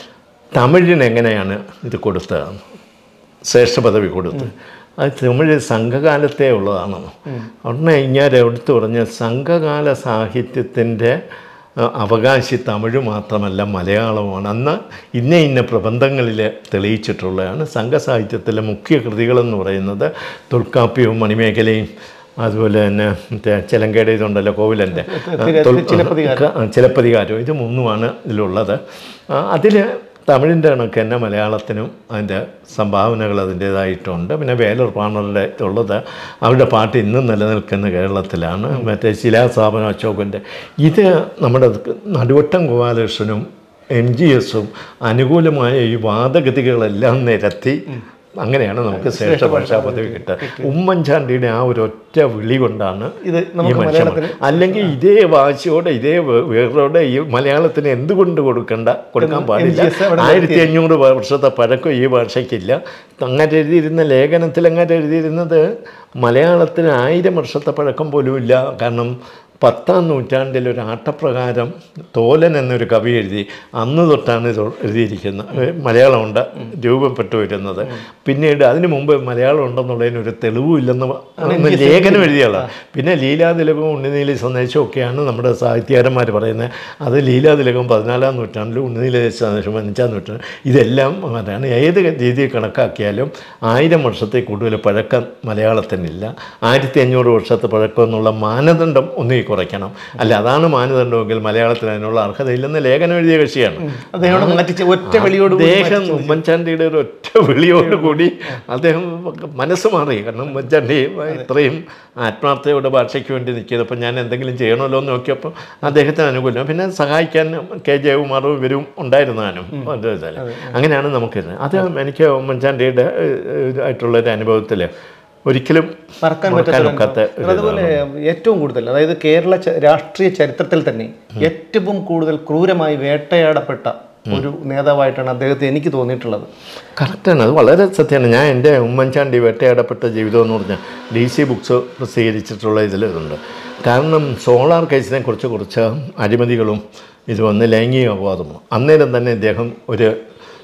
തമിഴിന് എങ്ങനെയാണ് ഇത് കൊടുത്തത് ശ്രേഷ്ഠ പദവി കൊടുത്ത് അത് തമിഴ് സംഘകാലത്തെ ഉള്ളതാണെന്ന് ഉടനെ ഇങ്ങനെ എടുത്തു പറഞ്ഞ സംഘകാല സാഹിത്യത്തിൻ്റെ അഹ്, അവകാശി തമിഴ് മാത്രമല്ല മലയാളവുമാണ് അന്ന് ഇന്ന ഇന്ന പ്രബന്ധങ്ങളിൽ തെളിയിച്ചിട്ടുള്ളതാണ് സംഘസാഹിത്യത്തിലെ മുഖ്യ കൃതികളെന്ന് പറയുന്നത് തൊൽക്കാപ്യവും മണിമേഖലയും അതുപോലെ തന്നെ മറ്റേ ചിലങ്കയുടെ ഇതുണ്ടല്ലോ കോവിലൻ്റെ ചിലപ്പതികാരം. ചിലപ്പതികാരം ഇത് മൂന്നുമാണ് ഇതിലുള്ളത് അതിൽ തമിഴിൻ്റെ കണക്ക് തന്നെ മലയാളത്തിനും അതിൻ്റെ സംഭാവനകൾ അതിൻ്റേതായിട്ടുണ്ട് പിന്നെ വേലൂർ പാണറുടെ ഉള്ളത് അവരുടെ പാട്ട് ഇന്നും നിലനിൽക്കുന്ന കേരളത്തിലാണ് മറ്റേ ശിലാസ്ഥാപനം അശോകൻ്റെ ഇത് നമ്മുടെ നടുവട്ടം ഗോപാലകൃഷ്ണനും എം ജി എസും അനുകൂലമായ ഈ വാദഗതികളെല്ലാം നിരത്തി അങ്ങനെയാണ് നമുക്ക് ശ്രേഷ്ഠ ഭാഷാ പദവി കിട്ടുക ഉമ്മൻചാണ്ടിയുടെ ആ ഒരു ഒറ്റ വിളി കൊണ്ടാണ് ഇത് ഈ നമുക്ക് മനുഷ്യൻ മലയാളത്തിൽ അല്ലെങ്കിൽ ഇതേ വാശിയോടെ ഇതേ വേ- വേറോടെ ഈ മലയാളത്തിന് എന്തുകൊണ്ട് കൊടുക്കണ്ട കൊടുക്കാൻ പാടില്ല MGS അവിടെ ആയിരത്തി അഞ്ഞൂറ് വർഷത്തെ പഴക്കം ഈ ഭാഷയ്ക്കില്ല അങ്ങനെ എഴുതിയിരുന്ന ലേഖനത്തിൽ അങ്ങനെ എഴുതിയിരുന്നത് മലയാളത്തിന് ആയിരം വർഷത്തെ പഴക്കം പോലും ഇല്ല കാരണം പത്താം നൂറ്റാണ്ടിൽ ഒരു ആട്ടപ്രകാരം തോലൻ എന്നൊരു കവി എഴുതി അന്ന് തൊട്ടാണ് ഇത് എഴുതിയിരിക്കുന്നത് ഏ, മലയാളമുണ്ട് രൂപപ്പെട്ടു വരുന്നത് പിന്നീട് അതിനു മുമ്പ് മലയാളം ഉണ്ടെന്നുള്ളതിന് ഒരു തെളിവുമില്ലെന്ന് അന്ന് ലേഖനം എഴുതിയുള്ള പിന്നെ ലീലാതിലകവും ഉണ്ണിനീലി സന്ദേശവും ഒക്കെയാണ് നമ്മുടെ സാഹിത്യകാരന്മാർ പറയുന്നത് അത് ലീലാതിലകം പതിനാലാം നൂറ്റാണ്ടിലും ഉണ്ണിനീലി സന്ദേശം അഞ്ചാം നൂറ്റാണ്ട് ഇതെല്ലാം അതാണ് ഏത് രീതിയിൽ കണക്കാക്കിയാലും ആയിരം വർഷത്തെ കൂടുതൽ പഴക്കം മലയാളത്തിനില്ല ആയിരത്തി അഞ്ഞൂറ് വർഷത്തെ പഴക്കം എന്നുള്ള മാനദണ്ഡം ഒന്നുകിൽ കുറയ്ക്കണം അല്ല അതാണ് മാനദണ്ഡമെങ്കിൽ മലയാളത്തിൽ അതിനുള്ള അർഹതയില്ലെന്ന് ലേഖനം എഴുതിയ കക്ഷിയാണ് അദ്ദേഹം മാറ്റിച്ച് ഒറ്റ വെളിയോട് കൂടി അദ്ദേഹം ഉമ്മൻചാണ്ടിയുടെ ഒരു ഒറ്റ വിളിയോടുകൂടി അദ്ദേഹം മനസ്സ് മാറി കാരണം ഉമ്മൻചാണ്ടി ഇത്രയും ആത്മാർത്ഥതയോടെ ഭാഷയ്ക്ക് വേണ്ടി നിൽക്കിയത് അപ്പം ഞാൻ എന്തെങ്കിലും ചെയ്യണമല്ലോ എന്ന് നോക്കിയപ്പോൾ അദ്ദേഹത്തിന് അനുകൂലം പിന്നെ സഹായിക്കാൻ കെ ജയകുമാറും ഇവരും ഉണ്ടായിരുന്നാനും അങ്ങനെയാണ് നമുക്കിരുന്നത് അത് എനിക്ക് ഉമ്മൻചാണ്ടിയുടെ ഏഹ്, ആയിട്ടുള്ള ഒരു അനുഭവത്തിൽ ഒരിക്കലും മറക്കാൻ മറക്കാൻ പറ്റാത്ത ഒക്കാത്ത ഒരു അതുപോലെ ഏറ്റവും കൂടുതൽ അതായത് കേരള ച- രാഷ്ട്രീയ ചരിത്രത്തിൽ തന്നെ ഏറ്റവും കൂടുതൽ ക്രൂരമായി വേട്ടയാടപ്പെട്ട ഒരു നേതാവായിട്ടാണ് അദ്ദേഹത്തെ എനിക്ക് തോന്നിയിട്ടുള്ളത് കറക്റ്റാണ് അത് വളരെ സത്യമാണ് ഞാൻ എൻ്റെ ഉമ്മൻചാണ്ടി വേട്ടയാടപ്പെട്ട ജീവിതം എന്ന് പറഞ്ഞാൽ ഡി സി ബുക്സ് പ്രസിദ്ധീകരിച്ചിട്ടുള്ള ഇതിൽ ഇതുണ്ട് കാരണം സോളാർ കേസിനെ കുറിച്ച് കുറച്ച് അഴിമതികളും ഇത് വന്ന് ലൈംഗിക അപവാദവും അന്നേരം തന്നെ ഇദ്ദേഹം ഒരു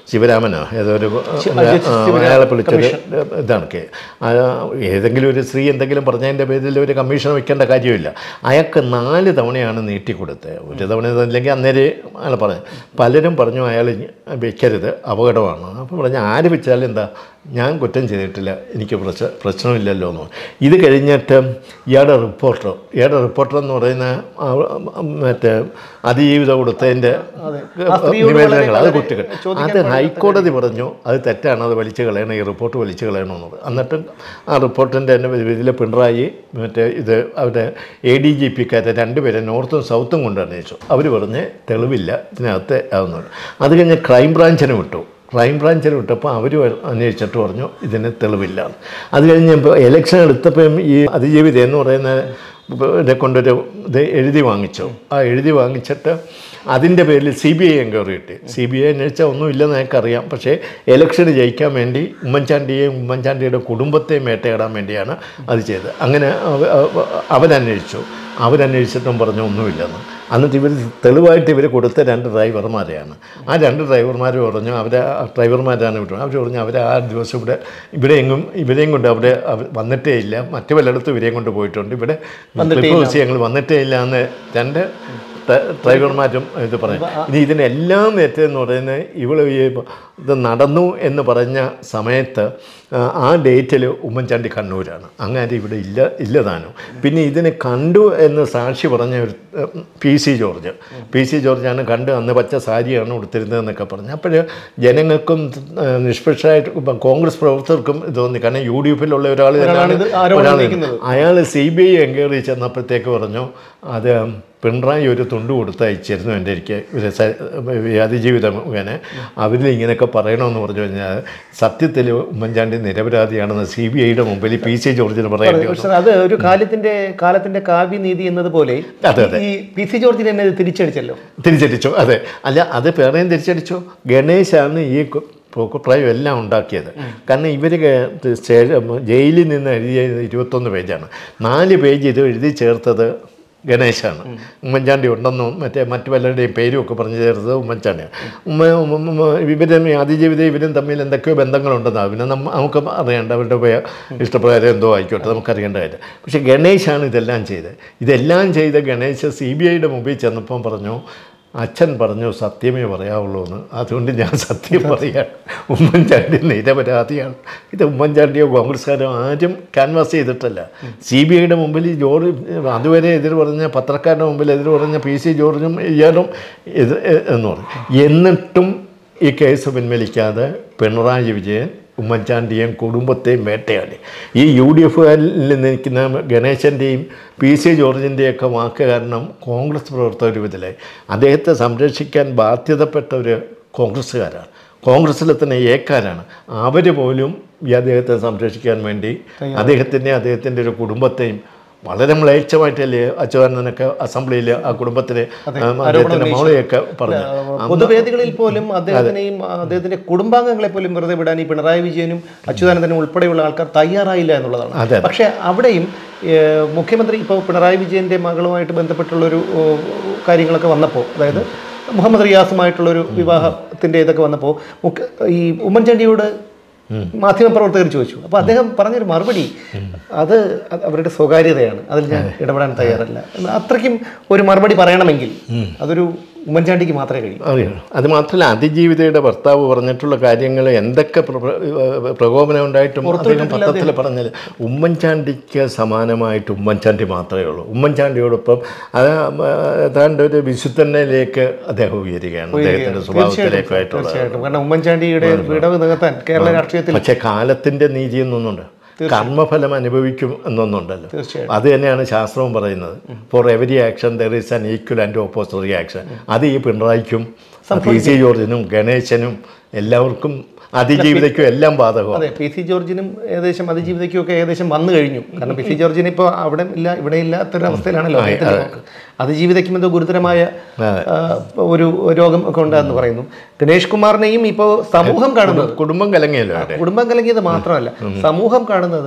ശിവരാമനോ ഏതൊരു അജിത് ശിവരാമൻ അയാളെ വിളിച്ചത് ഇതാണ് കേ ആ, ഏതെങ്കിലും ഒരു സ്ത്രീ എന്തെങ്കിലും പറഞ്ഞതിൻ്റെ പേരിൽ ഒരു കമ്മീഷൻ വെക്കേണ്ട കാര്യമില്ല അയാൾക്ക് നാല് തവണയാണ് നീട്ടിക്കൊടുത്തത് ഒരു തവണ അല്ലെങ്കിൽ അന്നേരം അയാൾ പറഞ്ഞു പലരും പറഞ്ഞു അയാൾ വെക്കരുത് അപകടമാണ് അപ്പോൾ പറഞ്ഞു ആര് വെച്ചാലും എന്താ ഞാൻ കുറ്റം ചെയ്തിട്ടില്ല എനിക്ക് പ്രശ്ന പ്രശ്നമില്ലല്ലോ എന്ന് ഇത് കഴിഞ്ഞിട്ട് ഇയാളുടെ റിപ്പോർട്ടർ ഇയാളുടെ റിപ്പോർട്ടർ എന്ന് പറയുന്ന ആ, മറ്റേ അതിജീവിതം കൊടുത്തതിൻ്റെ ആ സ്ത്രീയോട് നിവേദനങ്ങൾ അത് വളരെ കുട്ടികൾ ചോദിക്കാൻ അത് ഹൈക്കോടതി പറഞ്ഞു അത് തെറ്റാണ് അത് വലിച്ചു കളയണം ഈ റിപ്പോർട്ട് വലിച്ചു കളയണമെന്നത് എന്നിട്ട് ആ റിപ്പോർട്ടിൻ്റെ തന്നെ ഇതിൽ പിണറായി മറ്റേ ഇത് അവരുടെ എ ഡി ജി പിക്കാരെ രണ്ടുപേരെ നോർത്തും സൗത്തും കൊണ്ട് അന്വേഷിച്ചു അവർ പറഞ്ഞ് തെളിവില്ല ഇതിനകത്ത് ആവുന്നുണ്ട് അത് കഴിഞ്ഞ് ക്രൈം ബ്രാഞ്ചിന് വിട്ടു ക്രൈം ബ്രാഞ്ചിന് വിട്ടപ്പോൾ അവർ അന്വേഷിച്ചിട്ട് പറഞ്ഞു ഇതിന് തെളിവില്ല അത് കഴിഞ്ഞ് ഇപ്പോൾ ഇലക്ഷൻ എടുത്തപ്പം ഈ അതിജീവിത എന്ന് പറയുന്ന ഇവരെ കൊണ്ടൊരു ഇത് എഴുതി വാങ്ങിച്ചു ആ എഴുതി വാങ്ങിച്ചിട്ട് അതിൻ്റെ പേരിൽ സി ബി ഐ എൻക്വയറി കിട്ടി സി ബി ഐ അന്വേഷിച്ചാൽ ഒന്നുമില്ലെന്ന് ഞങ്ങൾക്കറിയാം പക്ഷേ ഇലക്ഷന് ജയിക്കാൻ വേണ്ടി ഉമ്മൻചാണ്ടിയെയും ഉമ്മൻചാണ്ടിയുടെ കുടുംബത്തെയും വേട്ടയാടാൻ വേണ്ടിയാണ് അത് ചെയ്തത് അങ്ങനെ അവ- അവ- അവരന്വേഷിച്ചു അവരന്വേഷിച്ചിട്ടും പറഞ്ഞു ഒന്നുമില്ലെന്ന് എന്നിട്ട് ഇവർ തെളിവായിട്ട് ഇവർ കൊടുത്ത രണ്ട് ഡ്രൈവർമാരെയാണ് ആ രണ്ട് ഡ്രൈവർമാർ പറഞ്ഞു അവരെ ആ ഡ്രൈവർമാരാണ് വിട്ടത് അവർ പറഞ്ഞു അവർ ആ ദിവസം ഇവിടെ ഇവിടെ എങ്ങും ഇവരെയും കൊണ്ട് അവിടെ അവർ വന്നിട്ടേ ഇല്ല മറ്റു പലയിടത്തും ഇവരെയും കൊണ്ട് പോയിട്ടുണ്ട് ഇവിടെ ദിവസം ഞങ്ങൾ വന്നിട്ടേ ഇല്ല എന്ന് രണ്ട് ഡ- ഡ്രൈവർമാരും ഇത് പറയും ഇനി ഇതിനെല്ലാം ഏറ്റെന്ന് പറയുന്നത് ഇവൾ ഈ ഇത് നടന്നു എന്ന് പറഞ്ഞ സമയത്ത് ആ, ആ ഡേറ്റിൽ ഉമ്മൻചാണ്ടി കണ്ണൂരാണ് അങ്ങനെ ഇവിടെ ഇല്ല ഇല്ലതാനും പിന്നെ ഇതിനെ കണ്ടു എന്ന് സാക്ഷി പറഞ്ഞ ഒരു ഉം, P C George P C ജോർജാണ് കണ്ട് അന്ന് പച്ച സാരിയാണ് ഉടുത്തിരുന്നതെന്നൊക്കെ പറഞ്ഞു അപ്പോൾ ജനങ്ങൾക്കും ആ, നിഷ്പക്ഷമായിട്ട് ഇപ്പം കോൺഗ്രസ് പ്രവർത്തകർക്കും ഇത് തോന്നി കാരണം യു ഡി എഫിലുള്ള ഒരാൾ തന്നെയാണ് ഇത് ആരോപണം ഒരാൾ ഉന്നയിക്കുന്നത്. അയാൾ സി ബി ഐ എൻക്വയറി ചെന്നപ്പോഴത്തേക്ക് പറഞ്ഞു അത് പിണറായി ഒരു തുണ്ട് കൊടുത്തയച്ചിരുന്നു എൻ്റെ എനിക്ക് ഒരു സ- അതിജീവിതം ഇങ്ങനെ അവരിൽ ഇങ്ങനെയൊക്കെ പറയണമെന്ന് പറഞ്ഞു കഴിഞ്ഞാൽ സത്യത്തിൽ ഉമ്മൻചാണ്ടി നിരപരാധിയാണെന്ന് സി ബി ഐയുടെ മുമ്പിൽ പി സി ജോർജിന് പറയേണ്ടി വന്നു പക്ഷേ അത് ഒരു കാലത്തിന്റെ കാലത്തിന്റെ കാവ്യനീതി എന്നതുപോലെ അതെ, അതെ. ഈ പി സി ജോർജിനെ തന്നെ ഇത് തിരിച്ചടിച്ചല്ലോ തിരിച്ചടിച്ചു അതെ അല്ല അത് വേറെയും തിരിച്ചടിച്ചു ഗണേശാണ് ഈ കു- പ്രായം എല്ലാം ഉണ്ടാക്കിയത് കാരണം ഇവർ ജയിലിൽ നിന്ന് എഴുതിയ ഇരുപത്തൊന്ന് പേജാണ് നാല് പേജ് ഇത് എഴുതി ചേർത്തത് ഗണേശാണ് ഉമ്മൻചാണ്ടി ഉണ്ടെന്നും മറ്റേ മറ്റു പലരുടെയും പേരും ഒക്കെ പറഞ്ഞു ചേർത്തത് ഉമ്മൻചാണ്ടിയാണ് ഉമ്മ ഉമ്മ- ഉമ്മ ഇവരും ഈ അതിജീവിതം ഇവരും തമ്മിൽ എന്തൊക്കെയോ ബന്ധങ്ങളുണ്ടെന്നാണ് പിന്നെ നമ്മ നമുക്ക് അറിയേണ്ട അവരുടെ ഉപയ- ഇഷ്ടപ്രകാരം എന്തോ ആയിക്കോട്ടെ നമുക്കറിയേണ്ട കാര്യം പക്ഷേ ഗണേശാണ് ഇതെല്ലാം ചെയ്തത് ഇതെല്ലാം ചെയ്ത ഗണേശ് സി ബി ഐയുടെ മുമ്പിൽ ചെന്നപ്പം പറഞ്ഞു അച്ഛൻ പറഞ്ഞു സത്യമേ പറയാവുള്ളൂ എന്ന് അതുകൊണ്ട് ഞാൻ സത്യം പറയാണ് ഉമ്മൻചാണ്ടി നിരപരാധിയാണ് ഇത് ഉമ്മൻചാണ്ടിയോ കോൺഗ്രസ്സുകാരോ ആരും ക്യാൻവാസ് ചെയ്തിട്ടല്ല സി ബി ഐയുടെ മുമ്പിൽ ഈ ജോർജ് അതുവരെ എതിർ പറഞ്ഞ പത്രക്കാരുടെ മുമ്പിൽ എതിർ പറഞ്ഞ പി സി ജോർജും ഇയാളും ഇത് എന്ന് പറഞ്ഞു എന്നിട്ടും ഈ കേസ് പിൻവലിക്കാതെ പിണറായി വിജയൻ ഉമ്മൻചാണ്ടിയെയും കുടുംബത്തെയും വേട്ടയാടി ഈ യു ഡി എഫുകാരിൽ നിൽക്കുന്ന ഗണേശൻ്റെയും പി സി ജോർജിൻ്റെയൊക്കെ വാക്ക് കാരണം കോൺഗ്രസ് പ്രവർത്തകർ ഇതിലായി അദ്ദേഹത്തെ സംരക്ഷിക്കാൻ ബാധ്യതപ്പെട്ട ഒരു കോൺഗ്രസ്സുകാരാണ് കോൺഗ്രസ്സിലെ തന്നെ ഏക്കാരാണ് അവർ പോലും ഈ അദ്ദേഹത്തെ സംരക്ഷിക്കാൻ വേണ്ടി അദ്ദേഹത്തിൻ്റെ അദ്ദേഹത്തിൻ്റെ ഒരു കുടുംബത്തെയും വളരെ മ്ലേച്ഛമായിട്ടല്ലേ അച്യുതാനന്ദനൊക്കെ അസംബ്ലിയിൽ ആ കുടുംബത്തിലെ ആ, അദ്ദേഹത്തിൻ്റെ മോളെയൊക്കെ പറഞ്ഞു പൊതുവേദികളിൽ പോലും അദ്ദേഹത്തിനെയും അദ്ദേഹത്തിന്റെ കുടുംബാംഗങ്ങളെ പോലും വെറുതെ വിടാൻ ഈ പിണറായി വിജയനും അച്യുതാനന്ദനും ഉൾപ്പെടെയുള്ള ആൾക്കാർ തയ്യാറായില്ല എന്നുള്ളതാണ് അതെ. പക്ഷേ അവിടെയും ഏഹ്, മുഖ്യമന്ത്രി ഇപ്പോൾ പിണറായി വിജയന്റെ മകളുമായിട്ട് ബന്ധപ്പെട്ടുള്ളൊരു ഓ, കാര്യങ്ങളൊക്കെ വന്നപ്പോൾ അതായത് മുഹമ്മദ് റിയാസുമായിട്ടുള്ളൊരു വിവാഹത്തിന്റെ ഇതൊക്കെ വന്നപ്പോൾ മുഖ്യ ഈ ഉമ്മൻചാണ്ടിയോട് മാധ്യമപ്രവർത്തകർ ചോദിച്ചു അപ്പോൾ അദ്ദേഹം പറഞ്ഞൊരു മറുപടി അത് അവരുടെ സ്വകാര്യതയാണ് അതിൽ ഞാൻ ഇടപെടാൻ തയ്യാറല്ല എന്ന് അത്രയ്ക്കും ഒരു മറുപടി പറയണമെങ്കിൽ അതൊരു ഉമ്മൻചാണ്ടിക്ക് മാത്രമേ കഴിയൂ അറിയാം അത് മാത്രമല്ല അതിജീവിതയുടെ ഭർത്താവ് പറഞ്ഞിട്ടുള്ള കാര്യങ്ങൾ എന്തൊക്കെ പ്ര- പ്ര- പ്രകോപനം ഉണ്ടായിട്ടും അദ്ദേഹം പത്രത്തിൽ പറഞ്ഞത് ഉമ്മൻചാണ്ടിക്ക് സമാനമായിട്ട് ഉമ്മൻചാണ്ടി മാത്രമേ ഉള്ളൂ ഉമ്മൻചാണ്ടിയോടൊപ്പം അത് ഏതാണ്ട് ഒരു വിശുദ്ധനിലേക്ക് അദ്ദേഹം ഉയരുകയാണ് അദ്ദേഹത്തിൻ്റെ സ്വഭാവത്തിലേക്കായിട്ടുള്ള തീർച്ചയായിട്ടും കാരണം ഉമ്മൻചാണ്ടിയുടെ വിടവ് നികത്താൻ കേരള രാഷ്ട്രീയത്തിൽ പക്ഷേ കാലത്തിൻ്റെ നീതി എന്നൊന്നുണ്ട് കർമ്മഫലം അനുഭവിക്കും എന്നൊന്നുണ്ടല്ലോ തീർച്ചയായും. അത് തന്നെയാണ് ശാസ്ത്രവും പറയുന്നത് for every action there is an equal and opposite reaction അത് ഈ പിണറായിക്കും പി സി ജോർജിനും ഗണേശനും എല്ലാവർക്കും അതിജീവിതയ്ക്കും എല്ലാം ബാധകമാണ് അതെ പി സി ജോർജിനും ഏകദേശം അതിജീവിതയ്ക്കും ഒക്കെ ഏകദേശം വന്നു കഴിഞ്ഞു കാരണം പി സി ജോർജിന് ഇപ്പോൾ അവിടെ ഇല്ല ഇവിടെ ഇല്ലാത്തൊരു അവസ്ഥയിലാണല്ലോ അദ്ദേഹത്തിന്റെ പോക്ക്. അതിജീവിതയ്ക്കും എന്തോ ഗുരുതരമായ ആ, ഒരു രോഗം ഒക്കെ ഉണ്ടെന്ന് പറയുന്നു ഗണേഷ് കുമാറിനെയും ഇപ്പോൾ സമൂഹം കാണുന്നത് കുടുംബം കലങ്ങിയല്ലോ അവിടെ കുടുംബം കലങ്ങിയത് മാത്രമല്ല സമൂഹം കാണുന്നത്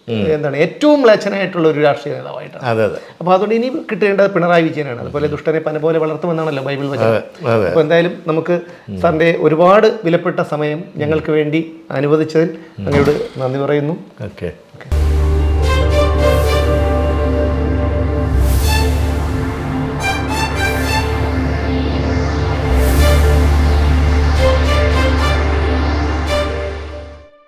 എന്താണ് ഏറ്റവും മ്ലേച്ഛനായിട്ടുള്ള ഒരു രാഷ്ട്രീയ നേതാവായിട്ടാണ് അതെ അതെ അപ്പോൾ അതുകൊണ്ട് ഇനി കിട്ടേണ്ടത് പിണറായി വിജയനാണ് അതുപോലെ ദുഷ്ടനെ പന പോലെ വളർത്തുമെന്നാണല്ലോ ബൈബിൾ വചനം അതെ അപ്പോൾ എന്തായാലും നമുക്ക് സാറിൻ്റെ ഒരുപാട് വിലപ്പെട്ട സമയം ഞങ്ങൾക്ക് വേണ്ടി അനുവദിച്ചതിൽ അങ്ങയോട് നന്ദി പറയുന്നു ഓക്കെ